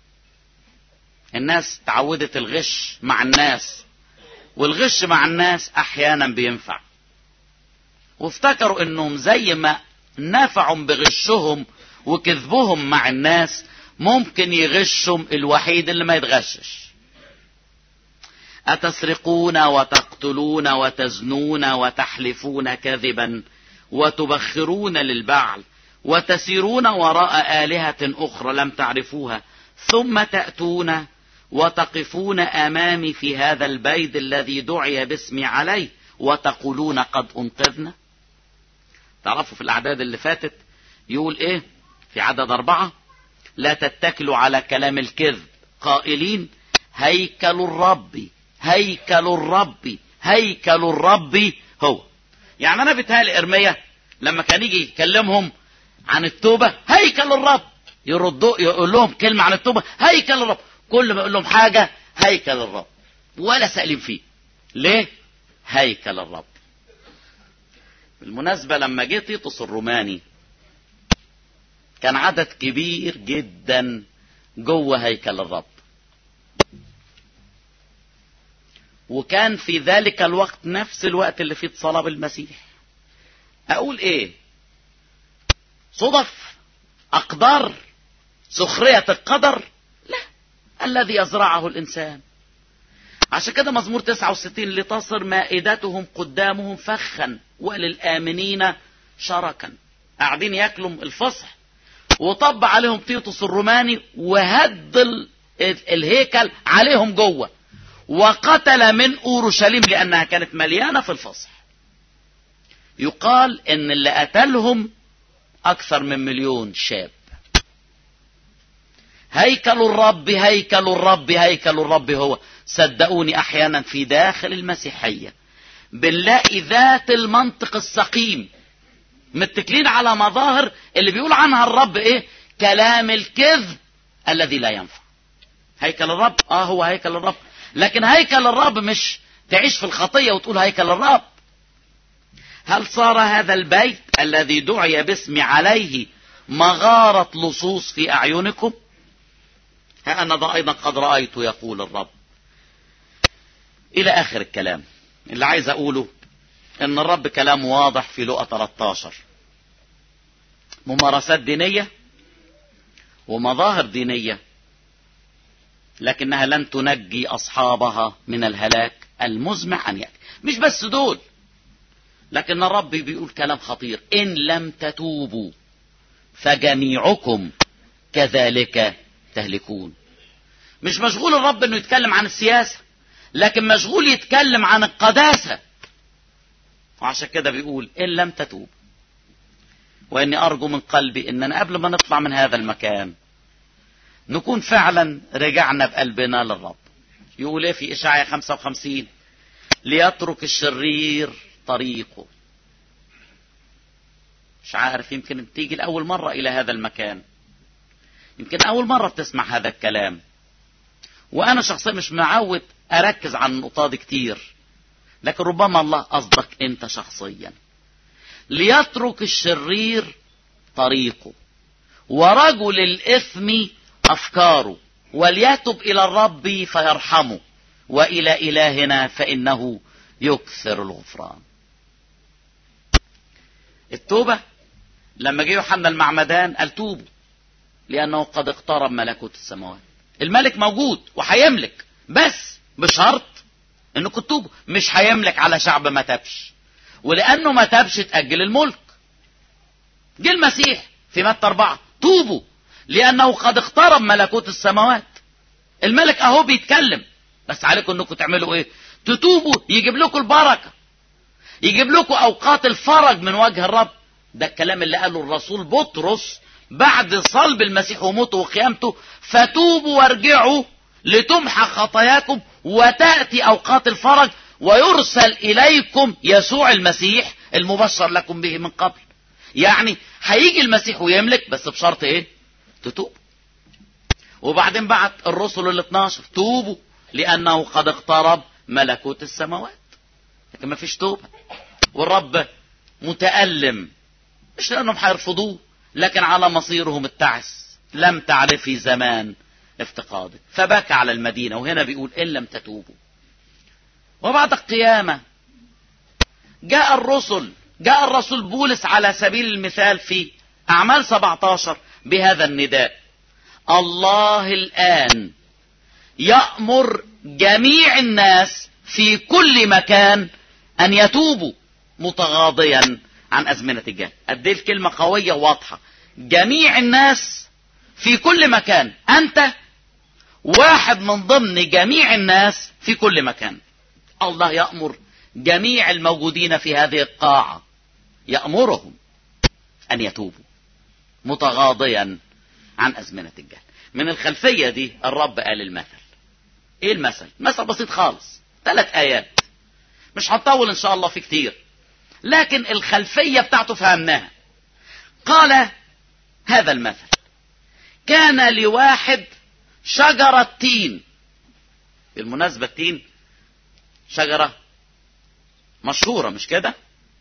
الناس تعودت الغش مع الناس والغش مع الناس أحيانا بينفع وافتكروا انهم زي ما نفعوا بغشهم وكذبهم مع الناس ممكن يغشهم الوحيد اللي ما يتغشش أتسرقون وتقتلون وتزنون وتحلفون كذبا وتبخرون للبعل وتسيرون وراء آلهة أخرى لم تعرفوها ثم تأتون وتقفون أمامي في هذا البيت الذي دعي باسمي عليه وتقولون قد أنقذنا تعرفوا في الأعداد اللي فاتت يقول إيه في عدد أربعة لا تتكلوا على كلام الكذب قائلين هيكل الرب هيكل الرب هيكل الرب هو يعني انا بيتهيألي ارميا لما كان يجي يكلمهم عن التوبه هيكل الرب يردوا يقول لهم كلمه عن التوبه هيكل الرب كل ما يقول لهم حاجه هيكل الرب ولا سألين فيه ليه هيكل الرب بالمناسبه لما جه تيتوس الروماني كان عدد كبير جدا جوه هيكل الرب وكان في ذلك الوقت نفس الوقت اللي فيه اتصلب المسيح اقول ايه صدف اقدار سخرية القدر لا الذي يزرعه الانسان عشان كده مزمور 69 لتصر مائدتهم قدامهم فخا وللآمنين شركا قاعدين ياكلوا الفصح وطب عليهم تيتوس الروماني وهد الهيكل عليهم جوه وقتل من اورشليم لانها كانت مليانه في الفصح يقال ان اللي قتلهم اكثر من مليون شاب هيكل الرب هيكل الرب هيكل الرب هو صدقوني احيانا في داخل المسيحيه بنلاقي ذات المنطق السقيم متكلين على مظاهر اللي بيقول عنها الرب ايه كلام الكذب الذي لا ينفع هيكل الرب اه هو هيكل الرب لكن هيكل الرب مش تعيش في الخطية وتقول هيكل الرب هل صار هذا البيت الذي دعي باسم عليه مغارة لصوص في أعينكم ها أنا ذا أيضا قد رأيت يقول الرب إلى آخر الكلام اللي عايز أقوله ان الرب كلام واضح في لقى 13 ممارسات دينية ومظاهر دينية لكنها لن تنجي اصحابها من الهلاك المزمع ان يأتي مش بس دول لكن الرب بيقول كلام خطير ان لم تتوبوا فجميعكم كذلك تهلكون مش مشغول الرب انه يتكلم عن السياسة لكن مشغول يتكلم عن القداسة وعشان كده بيقول إن لم تتوب وإني أرجو من قلبي إننا قبل ما نطلع من هذا المكان نكون فعلا رجعنا بقلبنا للرب يقول إيه في إشعياء 55 ليترك الشرير طريقه مش عارف يمكن تيجي لأول مرة إلى هذا المكان يمكن أول مرة بتسمع هذا الكلام وأنا شخصيا مش معود أركز على النقطة دي كتير لكن ربما الله قصدك انت شخصيا ليترك الشرير طريقه ورجل الاثم افكاره وليتب الى الرب فيرحمه والى الهنا فانه يكثر الغفران التوبه لما جه يوحنا المعمدان قال توبوا لانه قد اقترب ملكوت السماوات الملك موجود وهيملك بس بشرط انكم تتوبوا مش هيملك على شعب ما تابش ولانه ما تابش تاجل الملك جه المسيح في متى أربعة توبوا لأنه قد اقترب ملكوت السماوات الملك أهو بيتكلم بس عليكم أنكم تعملوا إيه تتوبوا يجيب لكم البركة يجيب لكم أوقات الفرج من وجه الرب ده الكلام اللي قاله الرسول بطرس بعد صلب المسيح وموته وقيامته فتوبوا وارجعوا لتمحى خطاياكم وتأتي أوقات الفرج ويرسل إليكم يسوع المسيح المبشر لكم به من قبل يعني هيجي المسيح ويملك بس بشرط ايه تتوب وبعدين بعت الرسل ال 12 توبوا لأنه قد اقترب ملكوت السماوات لكن ما فيش توبة والرب متألم مش لأنهم هيرفضوه لكن على مصيرهم التعس لم تعرفي زمان افتقادك فبكى على المدينة وهنا بيقول إن لم تتوبوا وبعد القيامة جاء الرسل جاء الرسول بولس على سبيل المثال في أعمال 17 بهذا النداء الله الآن يأمر جميع الناس في كل مكان أن يتوبوا متغاضيا عن أزمنة الجهل قد ايه الكلمة قوية واضحة جميع الناس في كل مكان أنت واحد من ضمن جميع الناس في كل مكان الله يأمر جميع الموجودين في هذه القاعة يأمرهم أن يتوبوا متغاضيا عن أزمنة الجهل من الخلفية دي الرب قال المثل ايه المثل مثل بسيط خالص ثلاث آيات مش هنطول ان شاء الله في كتير لكن الخلفية بتاعته فهمناها قال هذا المثل كان لواحد شجرة تين بالمناسبة التين شجرة مشهورة مش كده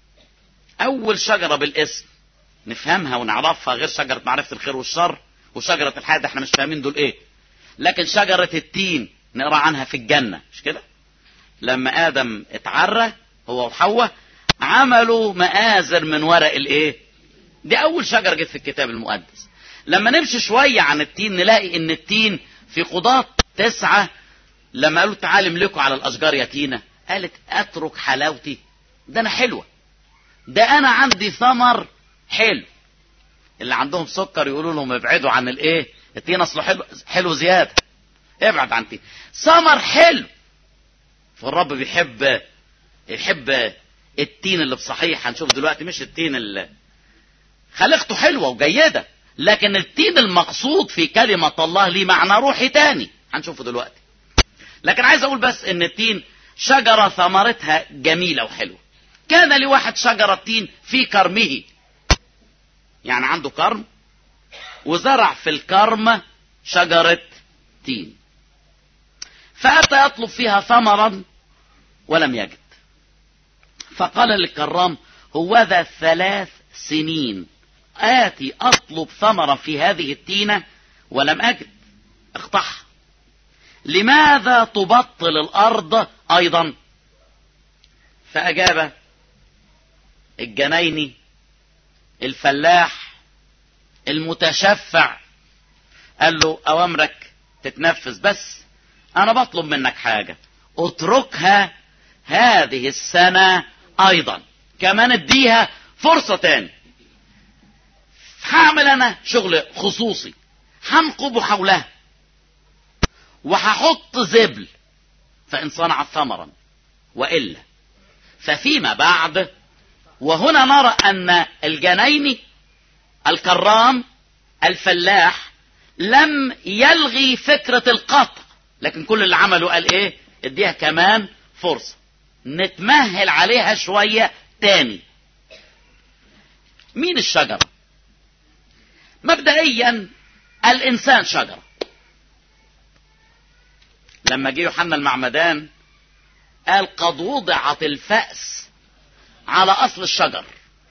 أول شجرة بالاسم نفهمها ونعرفها غير شجرة معرفة الخير والشر وشجرة الحياة احنا مش فاهمين دول ايه لكن شجرة التين نقرا عنها في الجنة مش كده لما ادم اتعرى هو وحواء عملوا مآزر من ورق الايه دي اول شجره جت في الكتاب المقدس لما نمشي شويه عن التين نلاقي ان التين في قضاة تسعة لما قالوا تعالى املكوا على الاشجار يا تينا قالت اترك حلاوتي ده انا حلوه ده انا عندي ثمر حلو اللي عندهم سكر يقولوا لهم ابعدوا عن الايه التين اصله حلو حلو زياده ابعد عن التين ثمر حلو فالرب بيحب يحب التين اللي بصحيح هنشوف دلوقتي مش التين اللي خلقته حلوه وجيده لكن التين المقصود في كلمه الله ليه معنى روحي تاني هنشوفه دلوقتي لكن عايز اقول بس ان التين شجره ثمرتها جميله وحلوه كان لواحد شجره تين في كرمه يعني عنده كرم وزرع في الكرم شجره تين فاتى يطلب فيها ثمرا ولم يجد فقال للكرام هوذا ثلاث سنين آتي أطلب ثمرا في هذه التينة ولم أجد اقطعها لماذا تبطل الأرض أيضا فأجاب الجنايني الفلاح المتشفع قال له أوامرك تتنفذ بس أنا بطلب منك حاجة اتركها هذه السنة أيضا كمان اديها فرصة تاني هعمل أنا شغل خصوصي هنقب حولها وهحط زبل فإن صنعت ثمرا وإلا ففيما بعد وهنا نرى أن الجنايني الكرام الفلاح لم يلغي فكرة القطع لكن كل اللي عمله قال ايه اديها كمان فرصة نتمهل عليها شوية تاني مين الشجرة مبدئيا الانسان شجرة لما جه يوحنا المعمدان قال قد وضعت الفأس على اصل الشجر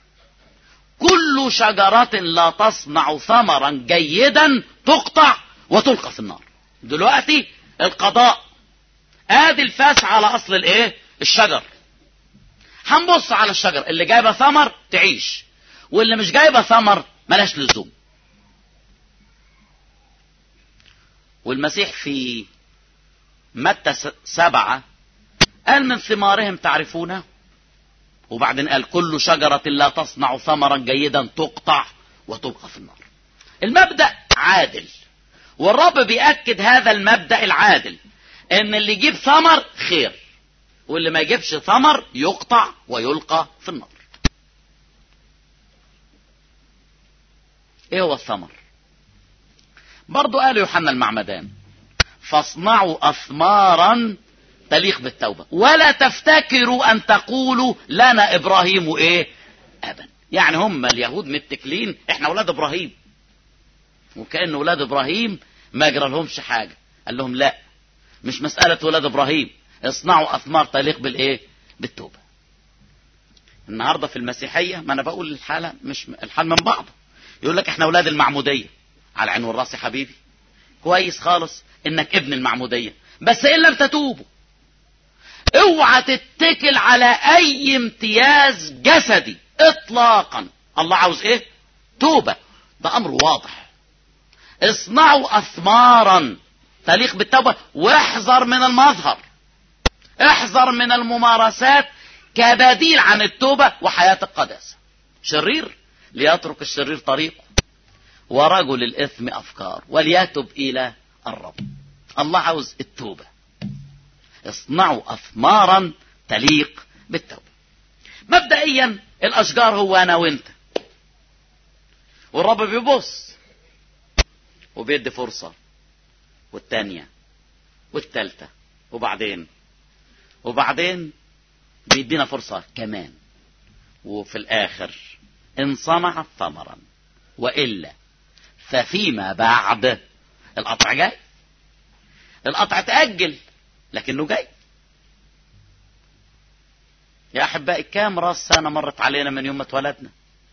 كل شجرة لا تصنع ثمرا جيدا تقطع وتلقى في النار دلوقتي القضاء ادي الفاس على اصل الايه الشجر هنبص على الشجر اللي جايبه ثمر تعيش واللي مش جايبه ثمر ملاش لزوم والمسيح في متى سبعة قال من ثمارهم تعرفونه وبعدين قال كل شجرة لا تصنع ثمرا جيدا تقطع وتلقى في النار المبدأ عادل والرب بيأكد هذا المبدأ العادل ان اللي يجيب ثمر خير واللي ما يجيبش ثمر يقطع ويلقى في النار ايه هو الثمر برضو قال يوحنا المعمدان فاصنعوا اثمارا تليق بالتوبة ولا تفتكروا ان تقولوا لنا ابراهيم ايه ابا يعني هم اليهود متكلين احنا اولاد ابراهيم وكأن اولاد ابراهيم ما جرى لهمش حاجة قال لهم لا مش مسألة ولاد ابراهيم اصنعوا اثمار تليق بالايه بالتوبة النهاردة في المسيحية ما انا بقول الحالة مش الحال من بعض يقول لك احنا اولاد المعمودية على عين والراس يا حبيبي كويس خالص انك ابن المعمودية بس ان لم تتوبوا اوعى تتكل على اي امتياز جسدي اطلاقا الله عاوز ايه توبة ده امر واضح اصنعوا اثمارا تليق بالتوبة واحذر من المظهر احذر من الممارسات كبديل عن التوبة وحياة القداسة شرير ليترك الشرير طريقه ورجل الاثم افكار وليتب الى الرب الله عاوز التوبة اصنعوا اثمارا تليق بالتوبة مبدئيا الاشجار هو انا وانت والرب بيبص وبيدي فرصة والتانية والتالتة وبعدين وبعدين بيدينا فرصة كمان وفي الآخر إن صنع ثمرا وإلا ففيما بعد القطع جاي القطع تأجل لكنه جاي يا أحبائي كام راس سنة مرت علينا من يوم ما اتولدنا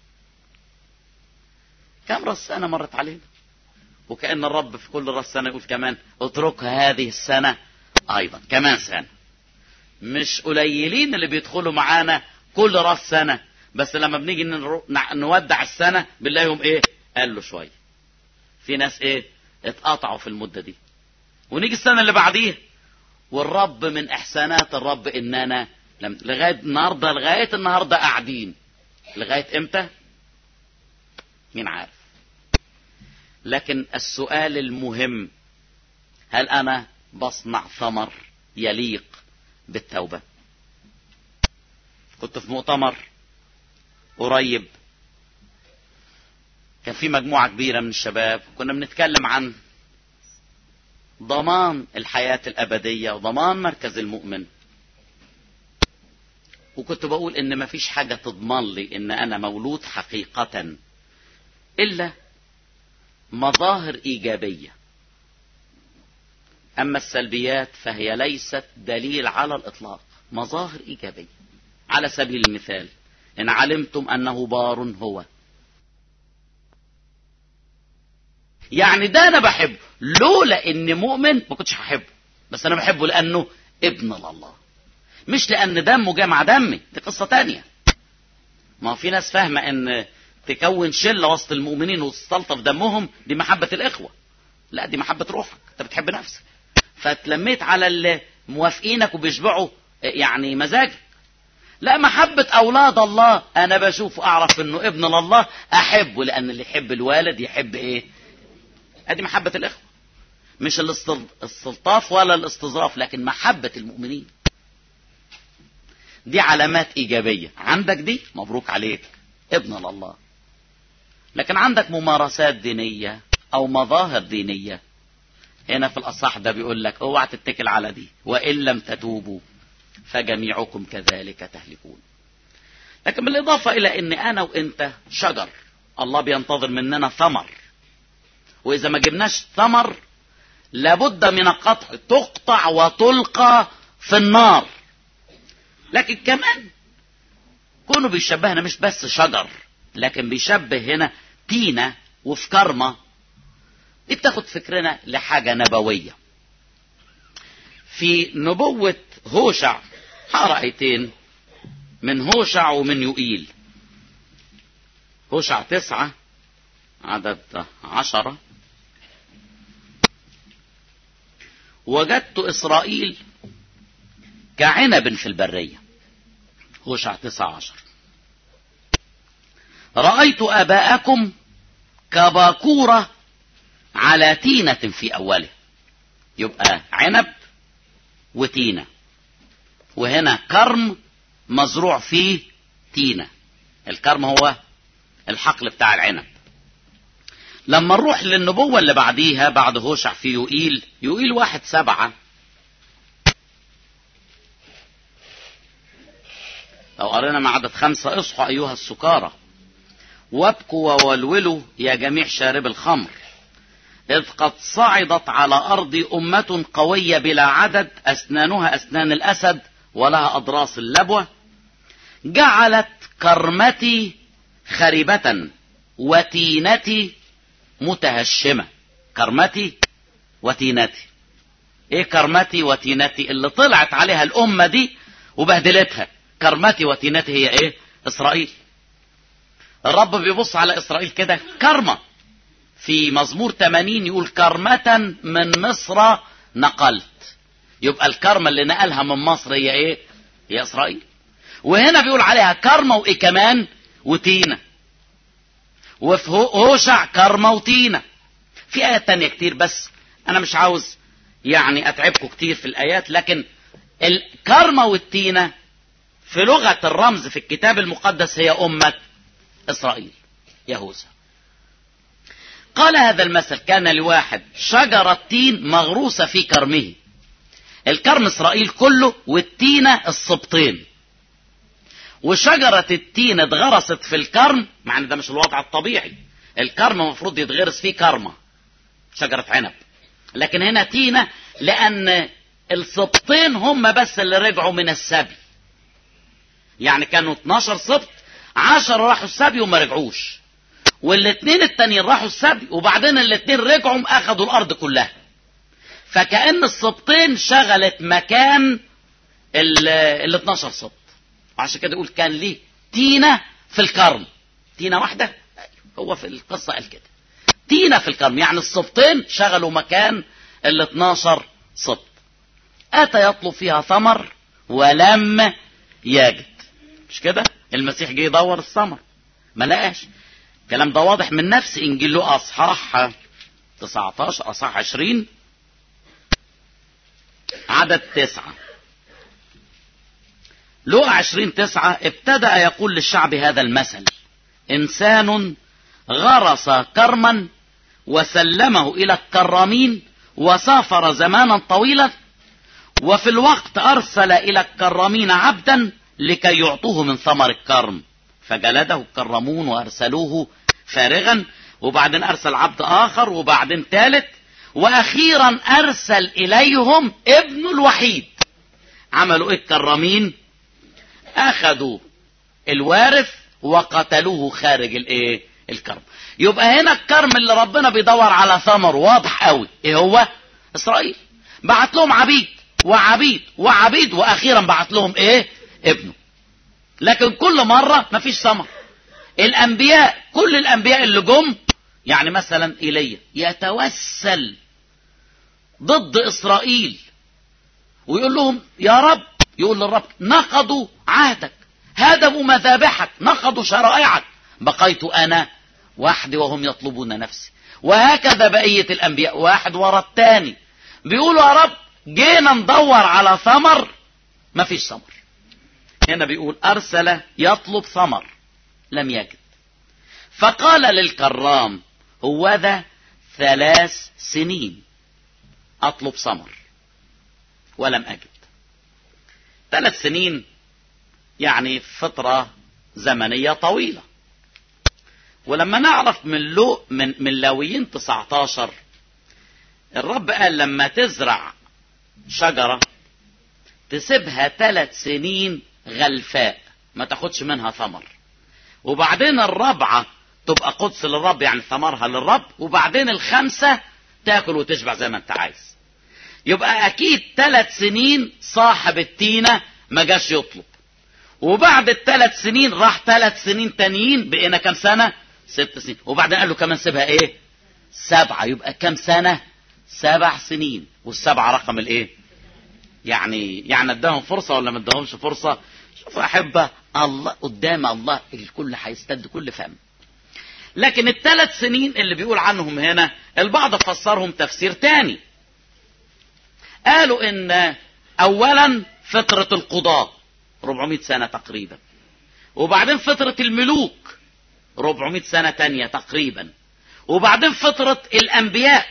كام راس سنة مرت علينا وكأن الرب في كل راس سنة يقول كمان اتركها هذه السنة أيضا كمان سنة مش قليلين اللي بيدخلوا معانا كل راس سنة بس لما بنيجي نرو- نع- نودع السنة بنلاقيهم ايه قالوا شوية في ناس ايه اتقطعوا في المدة دي ونيجي السنة اللي بعديها والرب من احسانات الرب اننا لم- لغاية النهاردة لغاية النهاردة قاعدين لغاية امتى مين عارف لكن السؤال المهم هل انا بصنع ثمر يليق بالتوبة كنت في مؤتمر قريب كان في مجموعة كبيرة من الشباب كنا بنتكلم عن ضمان الحياة الأبدية وضمان مركز المؤمن وكنت بقول إن مفيش حاجة تضمن لي إن أنا مولود حقيقة إلا مظاهر إيجابية أما السلبيات فهي ليست دليل على الإطلاق مظاهر إيجابية على سبيل المثال إن علمتم أنه بار هو يعني ده أنا بحبه لولا إني مؤمن ما كنتش هحبه بس أنا بحبه لأنه ابن الله مش لأن دمه جاء مع دمي دي قصة تانية ما هو في ناس فاهمة إن تكون شلة وسط المؤمنين وتستلطف دمهم دي محبة الإخوة لا دي محبة روحك أنت بتحب نفسك فتلميت على اللي موافقينك وبيشبعوا يعني مزاجك لا محبة أولاد الله أنا بشوف أعرف إنه ابن لله أحبه لأن اللي يحب الوالد يحب إيه؟ أدي محبة الإخوة مش الاستل- الاستلطاف ولا الاستظراف لكن محبة المؤمنين دي علامات إيجابية عندك دي مبروك عليك ابن لله لكن عندك ممارسات دينية أو مظاهر دينية هنا في الأصح ده بيقول لك اوعى تتكل على دي وإن لم تتوبوا فجميعكم كذلك تهلكون لكن بالإضافة إلى أن أنا وإنت شجر الله بينتظر مننا ثمر وإذا ما جبناش ثمر لابد من القطع تقطع وتلقى في النار لكن كمان كونه بيشبهنا مش بس شجر لكن بيشبه هنا تينة وفي كرمة دي بتاخد فكرنا لحاجة نبوية في نبوة هوشع هقرا ايتين من هوشع ومن يوئيل هوشع تسعة عدد عشرة وجدت إسرائيل كعنب في البرية هوشع تسعة عشر رأيت آباءكم كباكورة على تينة في أوله يبقى عنب وتينة وهنا كرم مزروع فيه تينة الكرم هو الحقل بتاع العنب لما نروح للنبوة اللي بعديها بعد هوشع في يوئيل يوئيل واحد سبعة لو قرينا مع عدد خمسة اصحوا أيها السكارى وابكوا وولولوا يا جميع شارب الخمر إذ قد صعدت على أرض أمة قوية بلا عدد أسنانها أسنان الأسد ولها أضراس اللبوة جعلت كرمتي خربة وتينتي متهشمة كرمتي وتينتي ايه كرمتي وتينتي اللي طلعت عليها الأمة دي وبهدلتها كرمتي وتينتي هي ايه إسرائيل الرب بيبص على إسرائيل كده كرمة في مزمور 80 يقول كرمة من مصر نقلت يبقى الكرمة اللي نقلها من مصر هي ايه هي إسرائيل وهنا بيقول عليها كرمة وايه كمان وتينة وفي هوشع كرمة وتينة في آيات تانية كتير بس أنا مش عاوز يعني أتعبكم كتير في الآيات لكن الكرمة والتينة في لغة الرمز في الكتاب المقدس هي أمة إسرائيل يهوذا قال هذا المثل كان لواحد شجرة تين مغروسة في كرمه الكرم إسرائيل كله والتينة السبطين وشجرة التين اتغرست في الكرم مع ان ده مش الوضع الطبيعي الكرم المفروض يتغرس فيه كرمة شجرة عنب لكن هنا تينة لأن السبطين هم بس اللي رجعوا من السبي يعني كانوا 12 سبط 10 راحوا السبي وما رجعوش والاثنين التانيين راحوا السبي وبعدين الاثنين رجعوا اخذوا الارض كلها فكأن السبطين شغلت مكان ال ال 12 سبط وعشان كده يقول كان ليه تينة في الكرم تينة واحدة هو في القصة قال كده تينة في الكرم يعني السبطين شغلوا مكان ال 12 سبط أتى يطلب فيها ثمر ولم يجد مش كده المسيح جه يدور الثمر ما لقاش الكلام ده واضح من نفس انجيل له اصحاح 19 اصحاح 20 عدد تسعة لقى عشرين تسعة ابتدأ يقول للشعب هذا المثل إنسان غرس كرما وسلمه إلى الكرامين وسافر زمانا طويلا وفي الوقت أرسل إلى الكرامين عبدا لكي يعطوه من ثمر الكرم فجلده الكرمون وأرسلوه فارغا وبعدين أرسل عبد آخر وبعدين ثالث وأخيرا أرسل إليهم ابنه الوحيد عملوا إيه الكرامين أخذوا الوارث وقتلوه خارج الإيه الكرم يبقى هنا الكرم اللي ربنا بيدور على ثمر واضح قوي ايه هو اسرائيل بعت لهم عبيد وعبيد وعبيد واخيرا بعت لهم ايه ابنه لكن كل مرة مفيش ثمر الانبياء كل الانبياء اللي جم يعني مثلا ايليا يتوسل ضد اسرائيل ويقول لهم يا رب يقول للرب نقضوا عهدك هدموا مذابحك نقضوا شرائعك بقيت انا وحدي وهم يطلبون نفسي وهكذا بقية الانبياء واحد ورا الثاني بيقولوا يا رب جينا ندور على ثمر مفيش ثمر هنا بيقول ارسل يطلب ثمر لم يجد فقال للكرام هو ذا ثلاث سنين اطلب ثمر ولم اجد ثلاث سنين يعني فترة زمنية طويلة ولما نعرف من لو من من لاويين 19 الرب قال لما تزرع شجرة تسيبها ثلاث سنين غلفاء ما تاخدش منها ثمر وبعدين الرابعة تبقى قدس للرب يعني ثمرها للرب وبعدين الخمسة تاكل وتشبع زي ما انت عايز يبقى اكيد ثلاث سنين صاحب التينة ما جاش يطلب وبعد الثلاث سنين راح ثلاث سنين تانيين بقينا كام سنة ست سنين وبعدين قال له كمان سيبها ايه سبعة يبقى كام سنة سبع سنين والسبعة رقم الايه يعني يعني اداهم فرصة ولا ما اداهمش فرصة شوف احبة الله قدام الله الكل هيستد كل فم لكن الثلاث سنين اللي بيقول عنهم هنا البعض فسرهم تفسير تاني قالوا ان اولا فترة القضاة 400 سنة تقريبا وبعدين فترة الملوك 400 سنة تانية تقريبا وبعدين فترة الأنبياء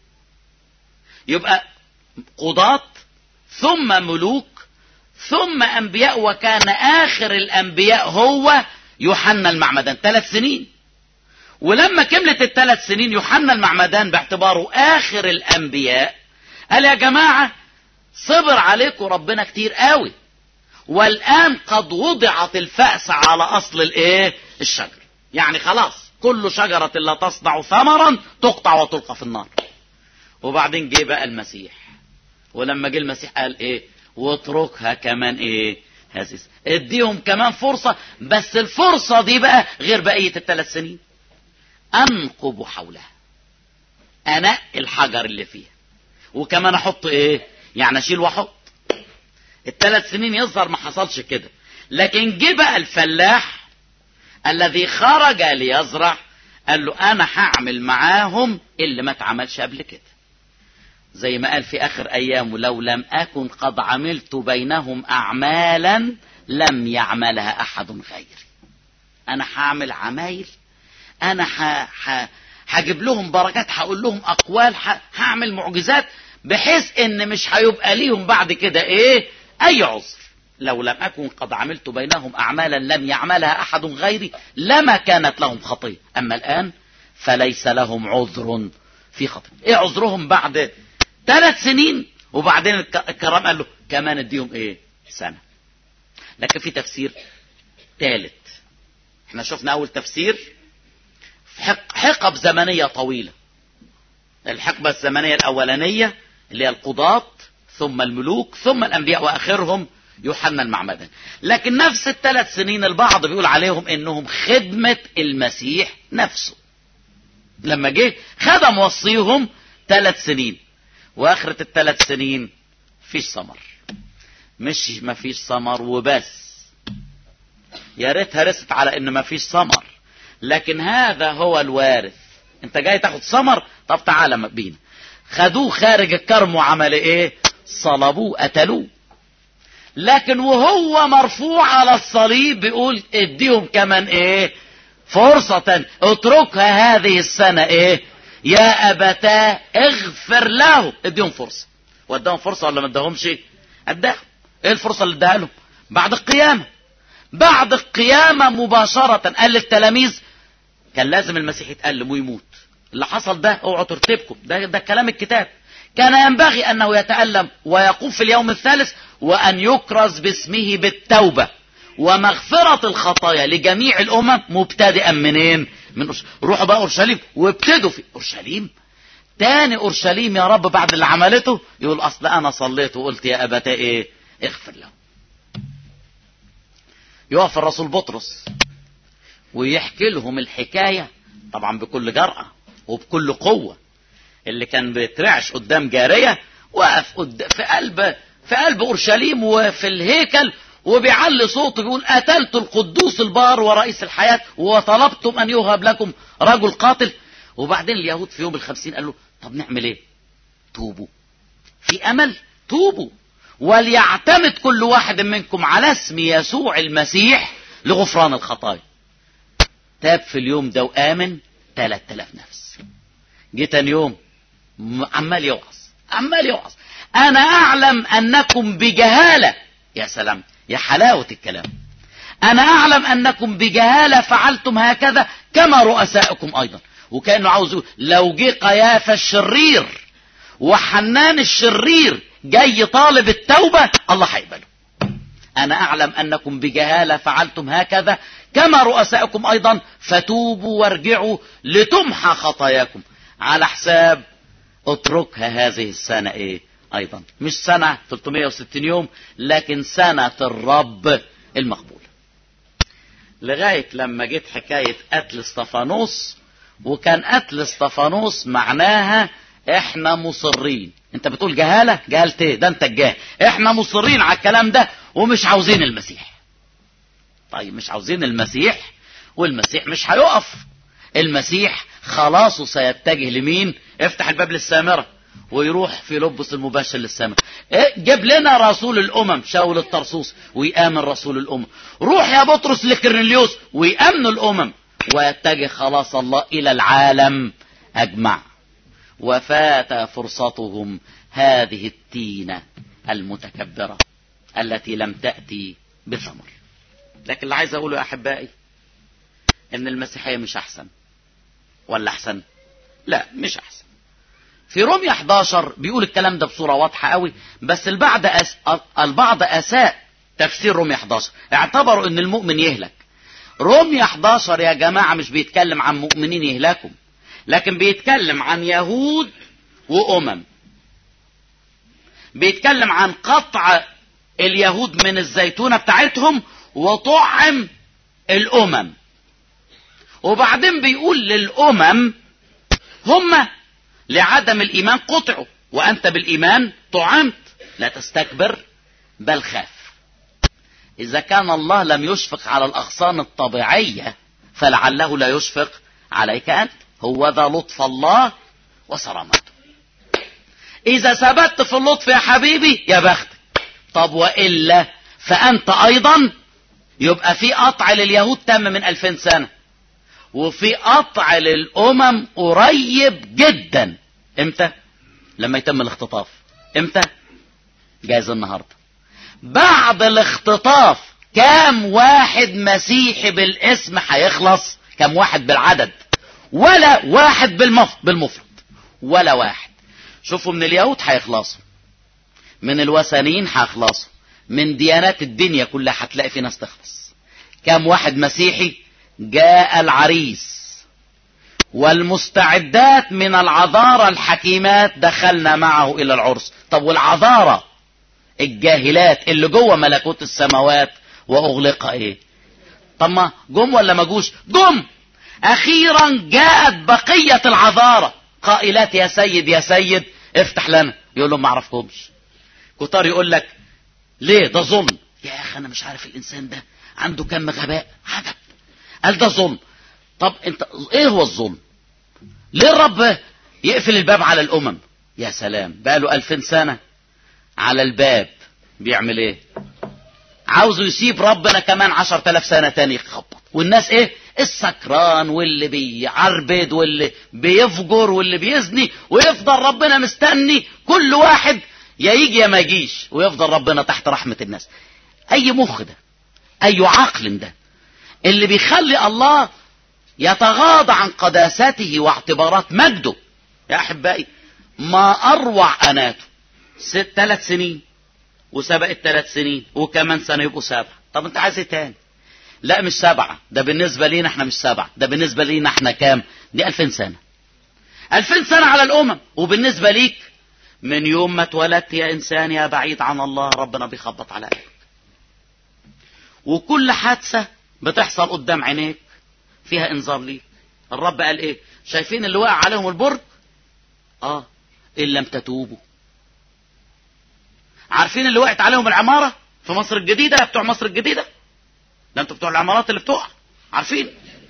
يبقى قضاة ثم ملوك ثم أنبياء وكان آخر الأنبياء هو يوحنا المعمدان ثلاث سنين ولما كملت الثلاث سنين يوحنا المعمدان باعتباره آخر الأنبياء قال يا جماعة صبر عليكم ربنا كتير قوي والآن قد وضعت الفأس على أصل الإيه الشجر يعني خلاص كل شجرة لا تصنع ثمرا تقطع وتلقى في النار وبعدين جه بقى المسيح ولما جه المسيح قال ايه واتركها كمان ايه هذه اديهم كمان فرصة بس الفرصة دي بقى غير بقية الثلاث سنين انقب حولها انقي الحجر اللي فيها وكمان احط ايه يعني اشيل واحط الثلاث سنين يظهر ما حصلش كده لكن جه بقى الفلاح الذي خرج ليزرع قال له انا هعمل معاهم اللي ما اتعملش قبل كده زي ما قال في اخر ايامه لو لم اكن قد عملت بينهم اعمالا لم يعملها احد غيري انا هعمل عمايل انا ح... ح... هجيب لهم بركات هقول لهم اقوال ح... هعمل معجزات بحيث ان مش هيبقى ليهم بعد كده ايه اي عذر لو لم أكن قد عملت بينهم أعمالا لم يعملها أحد غيري لما كانت لهم خطية أما الآن فليس لهم عذر في خطية إيه عذرهم بعد ثلاث سنين وبعدين الكرام قال له كمان اديهم إيه سنة لكن في تفسير ثالث احنا شفنا أول تفسير حقب زمنية طويلة الحقبة الزمنية الأولانية اللي هي القضاة ثم الملوك ثم الأنبياء وآخرهم يوحنا المعمدان لكن نفس الثلاث سنين البعض بيقول عليهم انهم خدمة المسيح نفسه لما جه خدم وصيهم ثلاث سنين واخرة الثلاث سنين فيش ثمر مش ما فيش ثمر وبس يا ريتها رست على ان ما فيش ثمر لكن هذا هو الوارث انت جاي تاخد ثمر طب تعالى بينا خدوه خارج الكرم وعمل ايه صلبوه قتلوه لكن وهو مرفوع على الصليب بيقول اديهم كمان ايه فرصة اتركها هذه السنة ايه يا ابتاه اغفر له اديهم فرصة واداهم فرصة ولا ما اداهمش اداهم ايه الفرصة اللي اداها لهم بعد القيامة بعد القيامة مباشرة قال للتلاميذ كان لازم المسيح يتألم ويموت اللي حصل ده اوعوا ترتبكم ده, ده كلام الكتاب كان ينبغي انه يتألم ويقوم في اليوم الثالث وان يكرز باسمه بالتوبة ومغفرة الخطايا لجميع الامم مبتدئا منين من أرش... روحوا بقى اورشليم وابتدوا في اورشليم تاني اورشليم يا رب بعد اللي عملته يقول اصل انا صليت وقلت يا ابتاه ايه اغفر له يقف الرسول بطرس ويحكي لهم الحكاية طبعا بكل جرأة وبكل قوة اللي كان بيترعش قدام جارية وقف قد... في قلب في قلب اورشليم وفي الهيكل وبيعلي صوته بيقول قتلت القدوس البار ورئيس الحياة وطلبتم ان يوهب لكم رجل قاتل وبعدين اليهود في يوم الخمسين قالوا طب نعمل ايه توبوا في امل توبوا وليعتمد كل واحد منكم على اسم يسوع المسيح لغفران الخطايا تاب في اليوم ده وآمن 3000 نفس جه تاني يوم عمال يوعظ عمال يوعظ انا اعلم انكم بجهالة يا سلام يا حلاوة الكلام انا اعلم انكم بجهالة فعلتم هكذا كما رؤسائكم ايضا وكانه عاوز يقول لو جه قيافة الشرير وحنان الشرير جاي طالب التوبة الله هيقبله انا اعلم انكم بجهالة فعلتم هكذا كما رؤسائكم ايضا فتوبوا وارجعوا لتمحى خطاياكم على حساب اتركها هذه السنة ايه ايضا مش سنة 360 يوم لكن سنة الرب المقبولة لغاية لما جيت حكاية قتل استفانوس وكان قتل استفانوس معناها احنا مصرين انت بتقول جهالة جهالة ايه ده انت الجاهل احنا مصرين على الكلام ده ومش عاوزين المسيح طيب مش عاوزين المسيح والمسيح مش هيقف المسيح خلاصه سيتجه لمين افتح الباب للسامرة ويروح في لبس المباشر للسماء إيه؟ جاب لنا رسول الامم شاول الطرسوس ويامن رسول الامم روح يا بطرس لكرنليوس ويامن الامم ويتجه خلاص الله الى العالم اجمع وفات فرصتهم هذه التينة المتكبرة التي لم تأتي بثمر لكن اللي عايز اقوله يا احبائي ان المسيحية مش احسن ولا احسن لا مش احسن في رومية 11 بيقول الكلام ده بصورة واضحة قوي بس البعض أس... البعض اساء تفسير رومية 11 اعتبروا ان المؤمن يهلك رومية 11 يا جماعة مش بيتكلم عن مؤمنين يهلكوا لكن بيتكلم عن يهود وامم بيتكلم عن قطع اليهود من الزيتونة بتاعتهم وطعم الامم وبعدين بيقول للامم هم لعدم الايمان قطعوا وانت بالايمان طعمت لا تستكبر بل خاف اذا كان الله لم يشفق على الاغصان الطبيعية فلعله لا يشفق عليك انت هو ذا لطف الله وصرامته اذا ثبت في اللطف يا حبيبي يا بختك طب والا فانت ايضا يبقى في قطع لليهود تم من الفين سنة وفي قطع للامم قريب جدا امتى لما يتم الاختطاف امتى جايز النهاردة بعد الاختطاف كام واحد مسيحي بالاسم هيخلص كام واحد بالعدد ولا واحد بالمف... بالمفرد ولا واحد شوفوا من اليهود هيخلصوا من الوثنيين هيخلصوا من ديانات الدنيا كلها هتلاقي في ناس تخلص كم واحد مسيحي جاء العريس والمستعدات من العذارى الحكيمات دخلنا معه الى العرس طب والعذارى الجاهلات اللي جوه ملكوت السماوات واغلق ايه طب ما جم ولا ما جوش جم اخيرا جاءت بقية العذارة قائلات يا سيد يا سيد افتح لنا يقول لهم ما اعرفكمش كتار يقول لك ليه ده ظلم يا اخي انا مش عارف الانسان ده عنده كم غباء عجب قال ده ظلم طب انت ايه هو الظلم ليه الرب يقفل الباب على الامم يا سلام بقى له الفين سنة على الباب بيعمل ايه عاوزه يسيب ربنا كمان عشر تلاف سنة تاني يخبط والناس ايه السكران واللي بيعربد واللي بيفجر واللي بيزني ويفضل ربنا مستني كل واحد يا يجي يا ما يجيش ويفضل ربنا تحت رحمة الناس اي مخ ده اي عقل ده اللي بيخلي الله يتغاضى عن قداسته واعتبارات مجده يا احبائي ما اروع اناته ست ثلاث سنين وسبقت ثلاث سنين وكمان سنة يبقوا سبعة طب انت عايز ايه تاني لا مش سبعة ده بالنسبة لينا احنا مش سبعة ده بالنسبة لينا احنا كام دي الفين سنة الفين سنة على الامم وبالنسبة ليك من يوم ما اتولدت يا انسان يا بعيد عن الله ربنا بيخبط على قلبك وكل حادثة بتحصل قدام عينيك فيها انذار ليك الرب قال ايه شايفين اللي وقع عليهم البرج اه ان لم تتوبوا عارفين اللي وقعت عليهم العمارة في مصر الجديدة بتوع مصر الجديدة ده انتوا بتوع العمارات اللي بتقع عارفين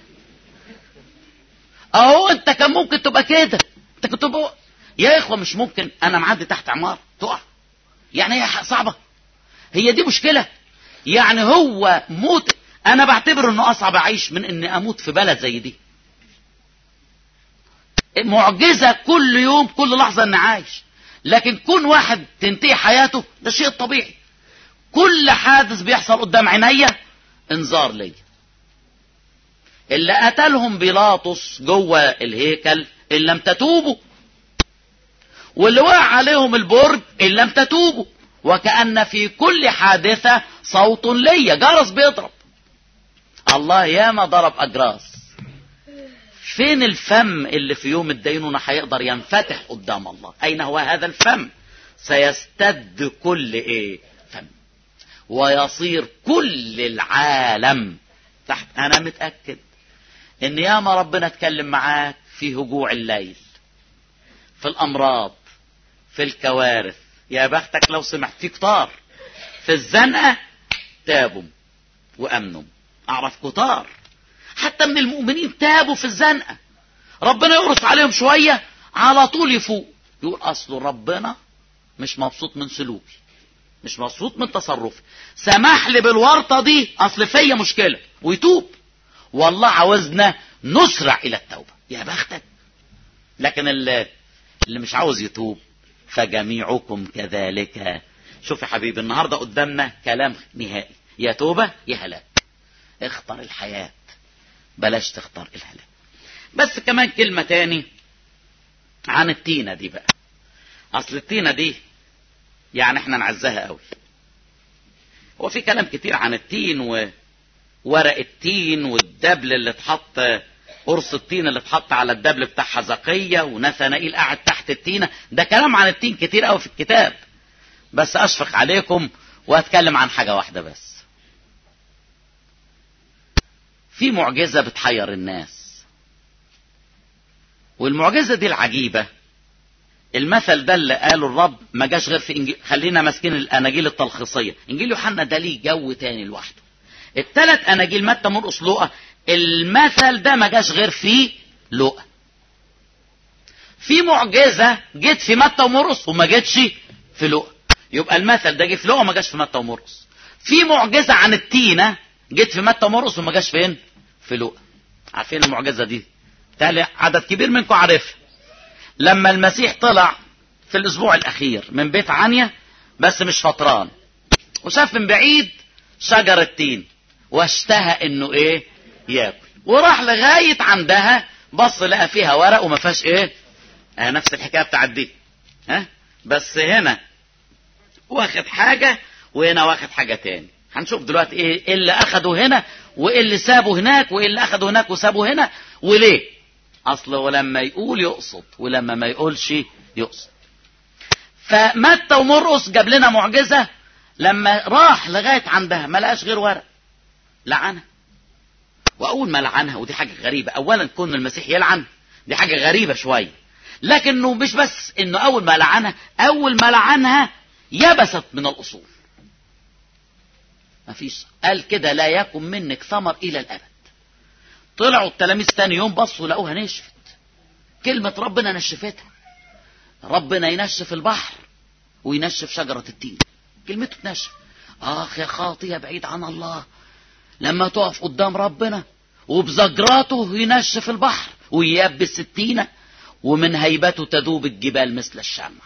اهو انت كان ممكن تبقى كده انت كنت تبقى يا اخوة مش ممكن انا معدي تحت عمارة تقع يعني هي صعبة هي دي مشكلة يعني هو موت انا بعتبر انه اصعب اعيش من اني اموت في بلد زي دي معجزة كل يوم كل لحظة اني عايش لكن كون واحد تنتهي حياته ده شيء طبيعي كل حادث بيحصل قدام عينيا انذار ليا اللي قتلهم بيلاطس جوه الهيكل ان لم تتوبوا واللي وقع عليهم البرج ان لم تتوبوا وكأن في كل حادثة صوت ليا جرس بيضرب الله ياما ضرب أجراس فين الفم اللي في يوم الدينونة هيقدر ينفتح قدام الله أين هو هذا الفم سيستد كل ايه فم ويصير كل العالم تحت انا متأكد ان ياما ربنا اتكلم معاك في هجوع الليل في الامراض في الكوارث يا بختك لو سمحت في كتار في الزنقة تابوا وامنوا اعرف كتار حتى من المؤمنين تابوا في الزنقة ربنا يقرص عليهم شوية على طول يفوق يقول اصل ربنا مش مبسوط من سلوكي مش مبسوط من تصرفي سمح لي بالورطة دي اصل فيا مشكلة ويتوب والله عاوزنا نسرع الى التوبة يا بختك لكن اللي, اللي مش عاوز يتوب فجميعكم كذلك شوف يا حبيبي النهاردة قدامنا كلام نهائي يا توبة يا هلاك اختر الحياة بلاش تختار الهلاك بس كمان كلمة تاني عن التينة دي بقى اصل التينة دي يعني احنا نعزها قوي هو في كلام كتير عن التين وورق التين والدبل اللي اتحط قرص التين اللي اتحط على الدبل بتاع حزقية ونثنائيل قاعد تحت التينة ده كلام عن التين كتير قوي في الكتاب بس اشفق عليكم واتكلم عن حاجة واحدة بس في معجزة بتحير الناس والمعجزة دي العجيبة المثل ده اللي قاله الرب ما جاش غير في إنجيل خلينا ماسكين الاناجيل التلخيصيه انجيل يوحنا ده ليه جو تاني لوحده الثلاث اناجيل متى مرقس لوقا المثل ده ما جاش غير في لوقا في معجزه جت في متى ومرقس وما جتش في لوقا يبقى المثل ده جه في لوقا وما جاش في متى ومرقس في معجزه عن التينه جت في متى ومرقس وما جاش فين في لوقا عارفين المعجزه دي تالي عدد كبير منكم عارفها لما المسيح طلع في الاسبوع الاخير من بيت عنيا بس مش فطران وشاف من بعيد شجرة تين واشتهى انه ايه ياكل وراح لغاية عندها بص لقى فيها ورق وما فيهاش ايه آه نفس الحكاية بتاعت دي ها بس هنا واخد حاجة وهنا واخد حاجة تاني هنشوف دلوقتي ايه اللي اخده هنا وايه اللي سابه هناك وايه اللي اخده هناك وسابه هنا وليه اصل ولما يقول يقصد ولما ما يقولش يقصد فمتى ومرقس جاب لنا معجزة لما راح لغاية عندها ما لقاش غير ورق لعنها وأول ما لعنها ودي حاجة غريبة أولا كون المسيح يلعن دي حاجة غريبة شوية لكنه مش بس انه اول ما لعنها اول ما لعنها يبست من الاصول مفيش قال كده لا يكن منك ثمر الى الابد طلعوا التلاميذ تاني يوم بصوا لقوها نشفت كلمة ربنا نشفتها ربنا ينشف البحر وينشف شجرة التين كلمته تنشف اخ يا خاطية بعيد عن الله لما تقف قدام ربنا وبزجراته ينشف البحر وييبس التينة ومن هيبته تذوب الجبال مثل الشمع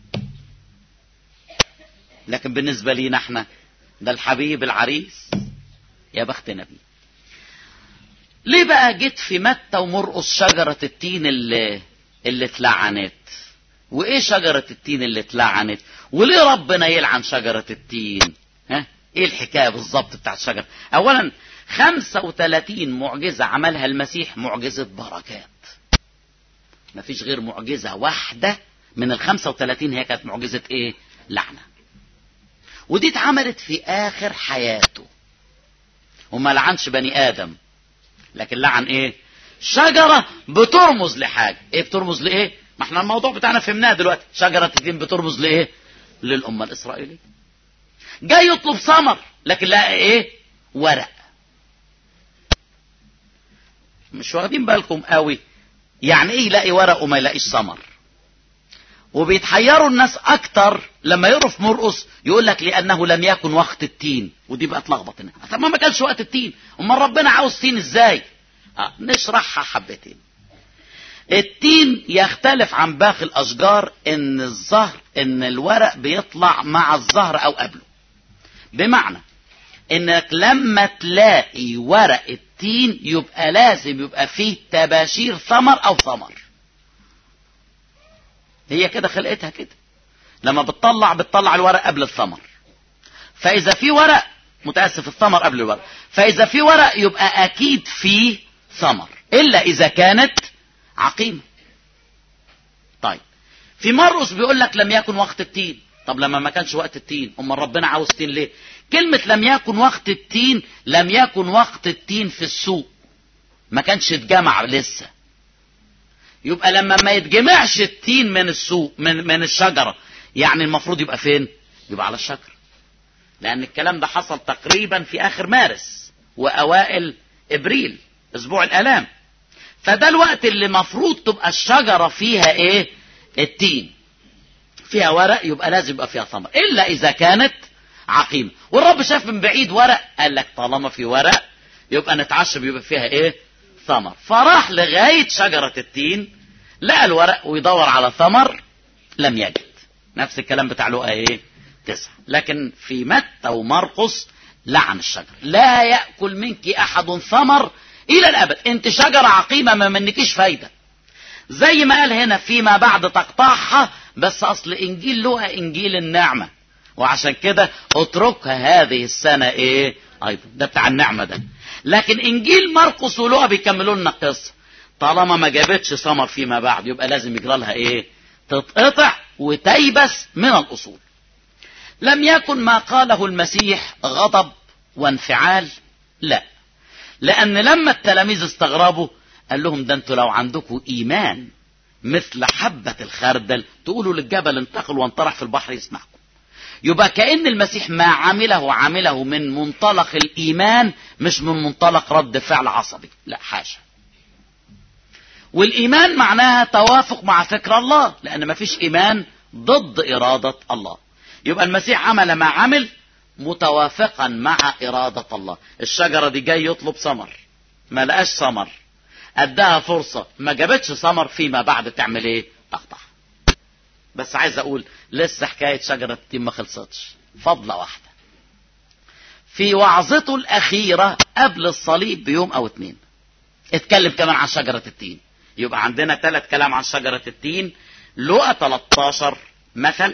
لكن بالنسبة لينا احنا ده الحبيب العريس يا بختنا بيه ليه بقى جيت في متى ومرقص شجرة التين اللي اللي اتلعنت وايه شجرة التين اللي اتلعنت وليه ربنا يلعن شجرة التين ها ايه الحكاية بالظبط بتاعت الشجرة اولا 35 معجزة عملها المسيح معجزة بركات مفيش غير معجزة واحدة من ال 35 هي كانت معجزة ايه لعنة ودي اتعملت في اخر حياته وما لعنش بني ادم لكن لعن ايه شجرة بترمز لحاجة ايه بترمز لايه ما احنا الموضوع بتاعنا فهمناه دلوقتي شجرة الدين بترمز لايه للأمة الإسرائيلية جاي يطلب ثمر لكن لقى ايه ورق مش واخدين بالكم قوي يعني ايه يلاقي ورق وما يلاقيش ثمر وبيتحيروا الناس اكتر لما يقروا في مرقص يقول لك لانه لم يكن وقت التين ودي بقى اتلخبط هنا طب ما كانش وقت التين امال ربنا عاوز تين ازاي آه نشرحها حبتين التين يختلف عن باقي الاشجار ان الزهر ان الورق بيطلع مع الزهر او قبله بمعنى انك لما تلاقي ورق التين يبقى لازم يبقى فيه تباشير ثمر او ثمر هي كده خلقتها كده لما بتطلع بتطلع الورق قبل الثمر فاذا في ورق متاسف الثمر قبل الورق فاذا في ورق يبقى اكيد فيه ثمر الا اذا كانت عقيمه طيب في مرقس بيقول لك لم يكن وقت التين طب لما ما كانش وقت التين امال ربنا عاوز تين ليه كلمة لم يكن وقت التين لم يكن وقت التين في السوق ما كانش اتجمع لسه يبقى لما ما يتجمعش التين من السوق من من الشجرة يعني المفروض يبقى فين يبقى على الشجرة لان الكلام ده حصل تقريبا في اخر مارس واوائل ابريل اسبوع الالام فده الوقت اللي مفروض تبقى الشجرة فيها ايه التين فيها ورق يبقى لازم يبقى فيها ثمر الا اذا كانت عقيمة والرب شاف من بعيد ورق قال لك طالما في ورق يبقى نتعشى بيبقى فيها ايه ثمر فراح لغاية شجرة التين لقى الورق ويدور على ثمر لم يجد نفس الكلام بتاع لقى ايه تسعة لكن في متى ومرقس لعن الشجر لا يأكل منك أحد ثمر إلى الأبد أنت شجرة عقيمة ما منكيش فايدة زي ما قال هنا فيما بعد تقطعها بس أصل إنجيل لقى إنجيل النعمة وعشان كده اتركها هذه السنة ايه ايضا ده بتاع النعمة ده لكن انجيل مرقس ولوقا بيكملوا لنا القصة طالما ما جابتش ثمر فيما بعد يبقى لازم يجرى لها ايه تتقطع وتيبس من الاصول لم يكن ما قاله المسيح غضب وانفعال لا لان لما التلاميذ استغربوا قال لهم ده انتوا لو عندكم ايمان مثل حبة الخردل تقولوا للجبل انتقل وانطرح في البحر يسمعكم يبقى كأن المسيح ما عمله عمله من منطلق الإيمان مش من منطلق رد فعل عصبي لا حاشا والإيمان معناها توافق مع فكر الله لأن ما فيش إيمان ضد إرادة الله يبقى المسيح عمل ما عمل متوافقا مع إرادة الله الشجرة دي جاي يطلب ثمر ما لقاش ثمر اداها فرصة ما جابتش ثمر فيما بعد تعمل ايه تقطع بس عايز اقول لسه حكاية شجرة التين ما خلصتش فضلة واحدة في وعظته الأخيرة قبل الصليب بيوم أو اتنين اتكلم كمان عن شجرة التين يبقى عندنا ثلاث كلام عن شجرة التين لقى 13 مثل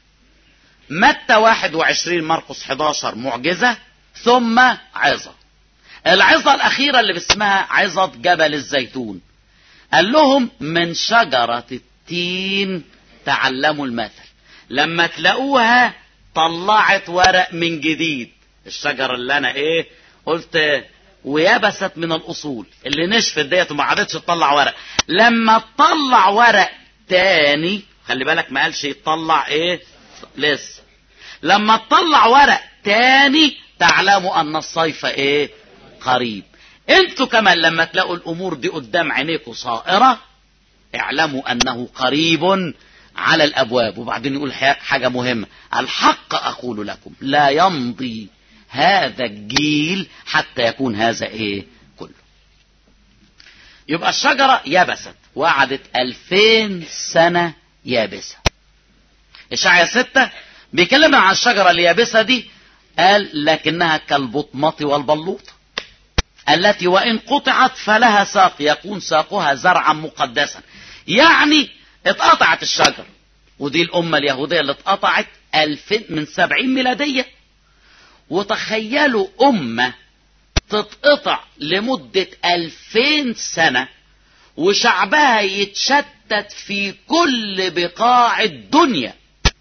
متى 21 مرقس 11 معجزة ثم عظة العظة الأخيرة اللي باسمها عظة جبل الزيتون قال لهم من شجرة التين تعلموا المثل لما تلاقوها طلعت ورق من جديد الشجرة اللي انا ايه قلت ويبست من الاصول اللي نشفت ديت وما عادتش تطلع ورق لما تطلع ورق تاني خلي بالك ما قالش يطلع ايه لسه لما تطلع ورق تاني تعلموا ان الصيف ايه قريب انتوا كمان لما تلاقوا الامور دي قدام عينيكم صائرة اعلموا انه قريب على الابواب وبعدين يقول حاجة مهمة الحق اقول لكم لا يمضي هذا الجيل حتى يكون هذا ايه كله يبقى الشجرة يبست وقعدت الفين سنة يابسة اشعيا ستة بيكلمنا عن الشجرة اليابسة دي قال لكنها كالبطمة والبلوط التي وإن قطعت فلها ساق يكون ساقها زرعا مقدسا يعني اتقطعت الشجر ودي الأمة اليهودية اللي اتقطعت ألفين من سبعين ميلادية وتخيلوا أمة تتقطع لمدة ألفين سنة وشعبها يتشتت في كل بقاع الدنيا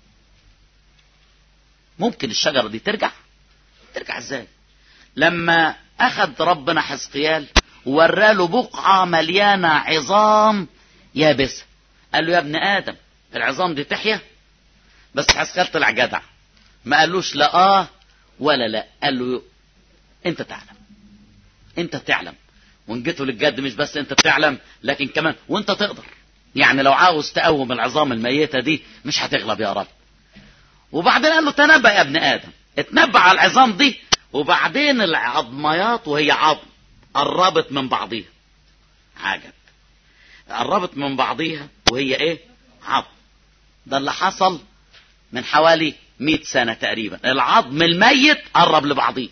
ممكن الشجرة دي ترجع ترجع ازاي لما اخذ ربنا حزقيال ووراله بقعة مليانة عظام يابسة قال له يا ابن ادم العظام دي تحيا بس حزقيال طلع جدع ما قالوش لا اه ولا لا قال له انت تعلم انت تعلم وان جيتوا للجد مش بس انت بتعلم لكن كمان وانت تقدر يعني لو عاوز تقوم العظام الميتة دي مش هتغلب يا رب وبعدين قال له تنبأ يا ابن ادم اتنبأ على العظام دي وبعدين العظميات وهي عظم قربت من بعضيها عجب قربت من بعضيها وهي ايه عظم ده اللي حصل من حوالي مئة سنة تقريبا العظم الميت قرب لبعضيه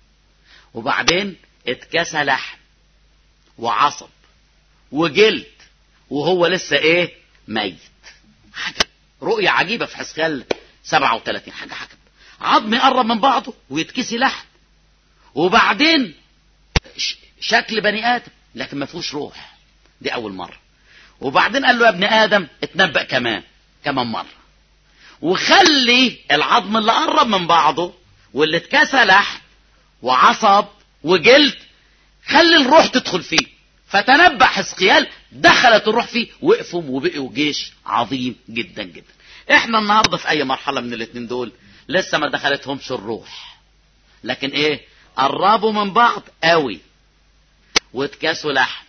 وبعدين اتكسى لحم وعصب وجلد وهو لسه ايه ميت حاجة رؤية عجيبة في حسكال 37 حاجة حاجة عظم يقرب من بعضه ويتكسي لحم وبعدين شكل بني ادم لكن ما فيهوش روح دي اول مرة وبعدين قال له يا ابن ادم اتنبأ كمان كمان مرة وخلي العظم اللي قرب من بعضه واللي اتكسى لحم وعصب وجلد خلي الروح تدخل فيه فتنبأ حزقيال دخلت الروح فيه وقفوا وبقوا جيش عظيم جدا جدا احنا النهارده في اي مرحله من الاثنين دول لسه ما دخلتهمش الروح لكن ايه قربوا من بعض قوي واتكاسوا لحم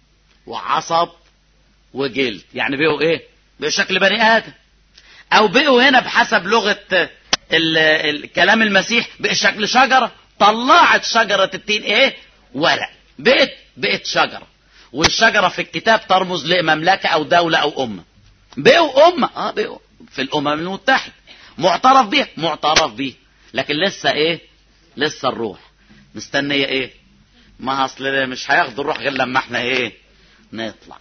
وعصب وجلد يعني بقوا ايه بقوا شكل بني ادم او بقوا هنا بحسب لغه ال ال كلام المسيح بقى شكل شجره طلعت شجره التين ايه ورق بقت بقت شجره والشجره في الكتاب ترمز لمملكه او دوله او امه بقوا امه اه بقوا في الامم المتحده معترف بيها معترف بيه لكن لسه ايه لسه الروح مستنيه ايه ما اصل مش هياخدوا الروح غير لما احنا ايه نطلع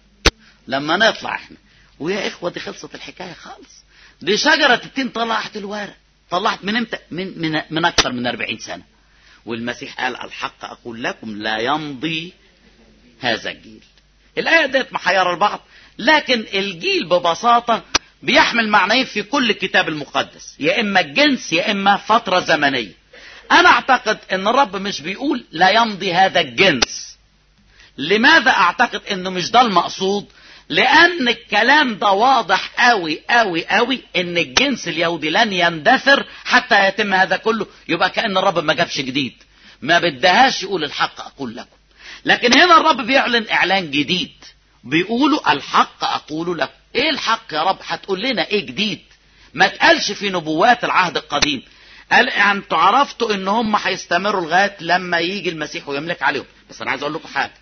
لما نطلع احنا ويا اخوه دي خلصت الحكايه خالص دي شجره التين طلعت الورق طلعت من امتى من من من اكثر من 40 سنه والمسيح قال الحق اقول لكم لا يمضي هذا الجيل الايه ديت محيره البعض لكن الجيل ببساطه بيحمل معنيين في كل الكتاب المقدس يا اما الجنس يا اما فتره زمنيه انا اعتقد ان الرب مش بيقول لا يمضي هذا الجنس لماذا اعتقد انه مش ده المقصود لان الكلام ده واضح قوي قوي قوي ان الجنس اليهودي لن يندثر حتى يتم هذا كله يبقى كان الرب ما جابش جديد ما بدهاش يقول الحق اقول لكم لكن هنا الرب بيعلن اعلان جديد بيقولوا الحق اقول لكم ايه الحق يا رب هتقول لنا ايه جديد ما تقالش في نبوات العهد القديم قال انتوا عرفتوا ان هم هيستمروا لغايه لما يجي المسيح ويملك عليهم بس انا عايز اقول لكم حاجه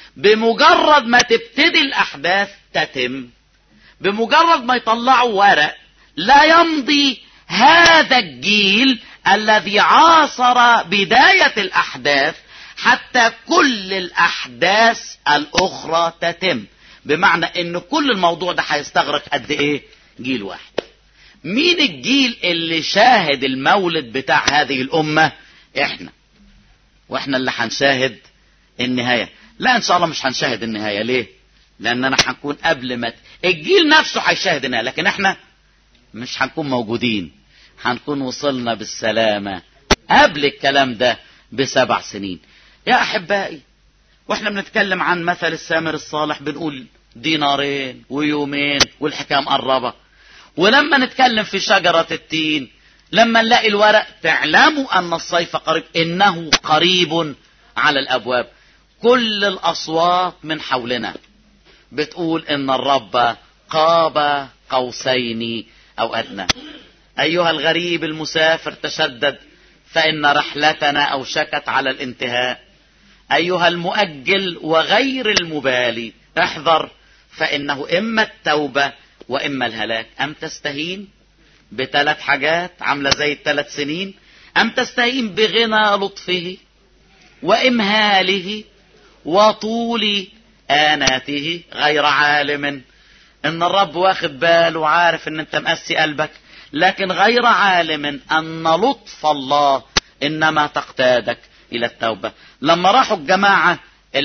بمجرد ما تبتدي الاحداث تتم بمجرد ما يطلعوا ورق لا يمضي هذا الجيل الذي عاصر بدايه الاحداث حتى كل الاحداث الاخرى تتم بمعنى ان كل الموضوع ده هيستغرق قد ايه جيل واحد مين الجيل اللي شاهد المولد بتاع هذه الامه احنا واحنا اللي هنشاهد النهايه لا ان شاء الله مش هنشاهد النهايه ليه لاننا هنكون قبل ما الجيل نفسه هيشاهد النهايه لكن احنا مش هنكون موجودين هنكون وصلنا بالسلامة قبل الكلام ده بسبع سنين يا أحبائي واحنا بنتكلم عن مثل السامر الصالح بنقول دينارين ويومين والحكاية مقربة ولما نتكلم في شجرة التين لما نلاقي الورق تعلموا أن الصيف قريب إنه قريب على الأبواب كل الأصوات من حولنا بتقول إن الرب قاب قوسين أو أدنى أيها الغريب المسافر تشدد فإن رحلتنا أوشكت على الانتهاء أيها المؤجل وغير المبالي احذر فإنه إما التوبة وإما الهلاك أم تستهين بثلاث حاجات عاملة زي الثلاث سنين أم تستهين بغنى لطفه وإمهاله وطول آناته غير عالم إن الرب واخد باله وعارف إن أنت مقسي قلبك لكن غير عالم أن لطف الله إنما تقتادك إلى التوبة لما راحوا الجماعة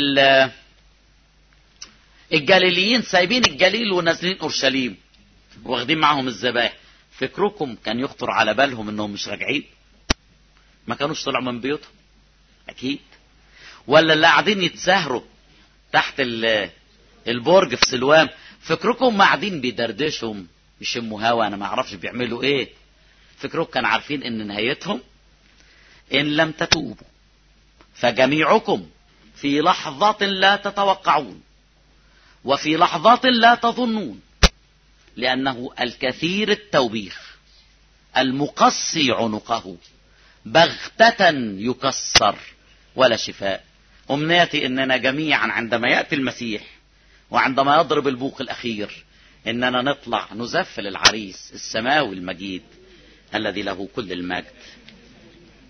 الجليليين سايبين الجليل ونازلين أورشليم واخدين معاهم الذبائح فكركم كان يخطر على بالهم انهم مش راجعين ما كانوش طلعوا من بيوتهم اكيد ولا اللي قاعدين يتسهروا تحت البرج في سلوام فكركم قاعدين بيدردشوا يشموا هوا انا ما اعرفش بيعملوا ايه فكركم كانوا عارفين ان نهايتهم ان لم تتوبوا فجميعكم في لحظة لا تتوقعون وفي لحظة لا تظنون لأنه الكثير التوبيخ المقصي عنقه بغتة يكسر ولا شفاء أمنيتي أننا جميعا عندما يأتي المسيح وعندما يضرب البوق الأخير أننا نطلع نزفل العريس السماوي المجيد الذي له كل المجد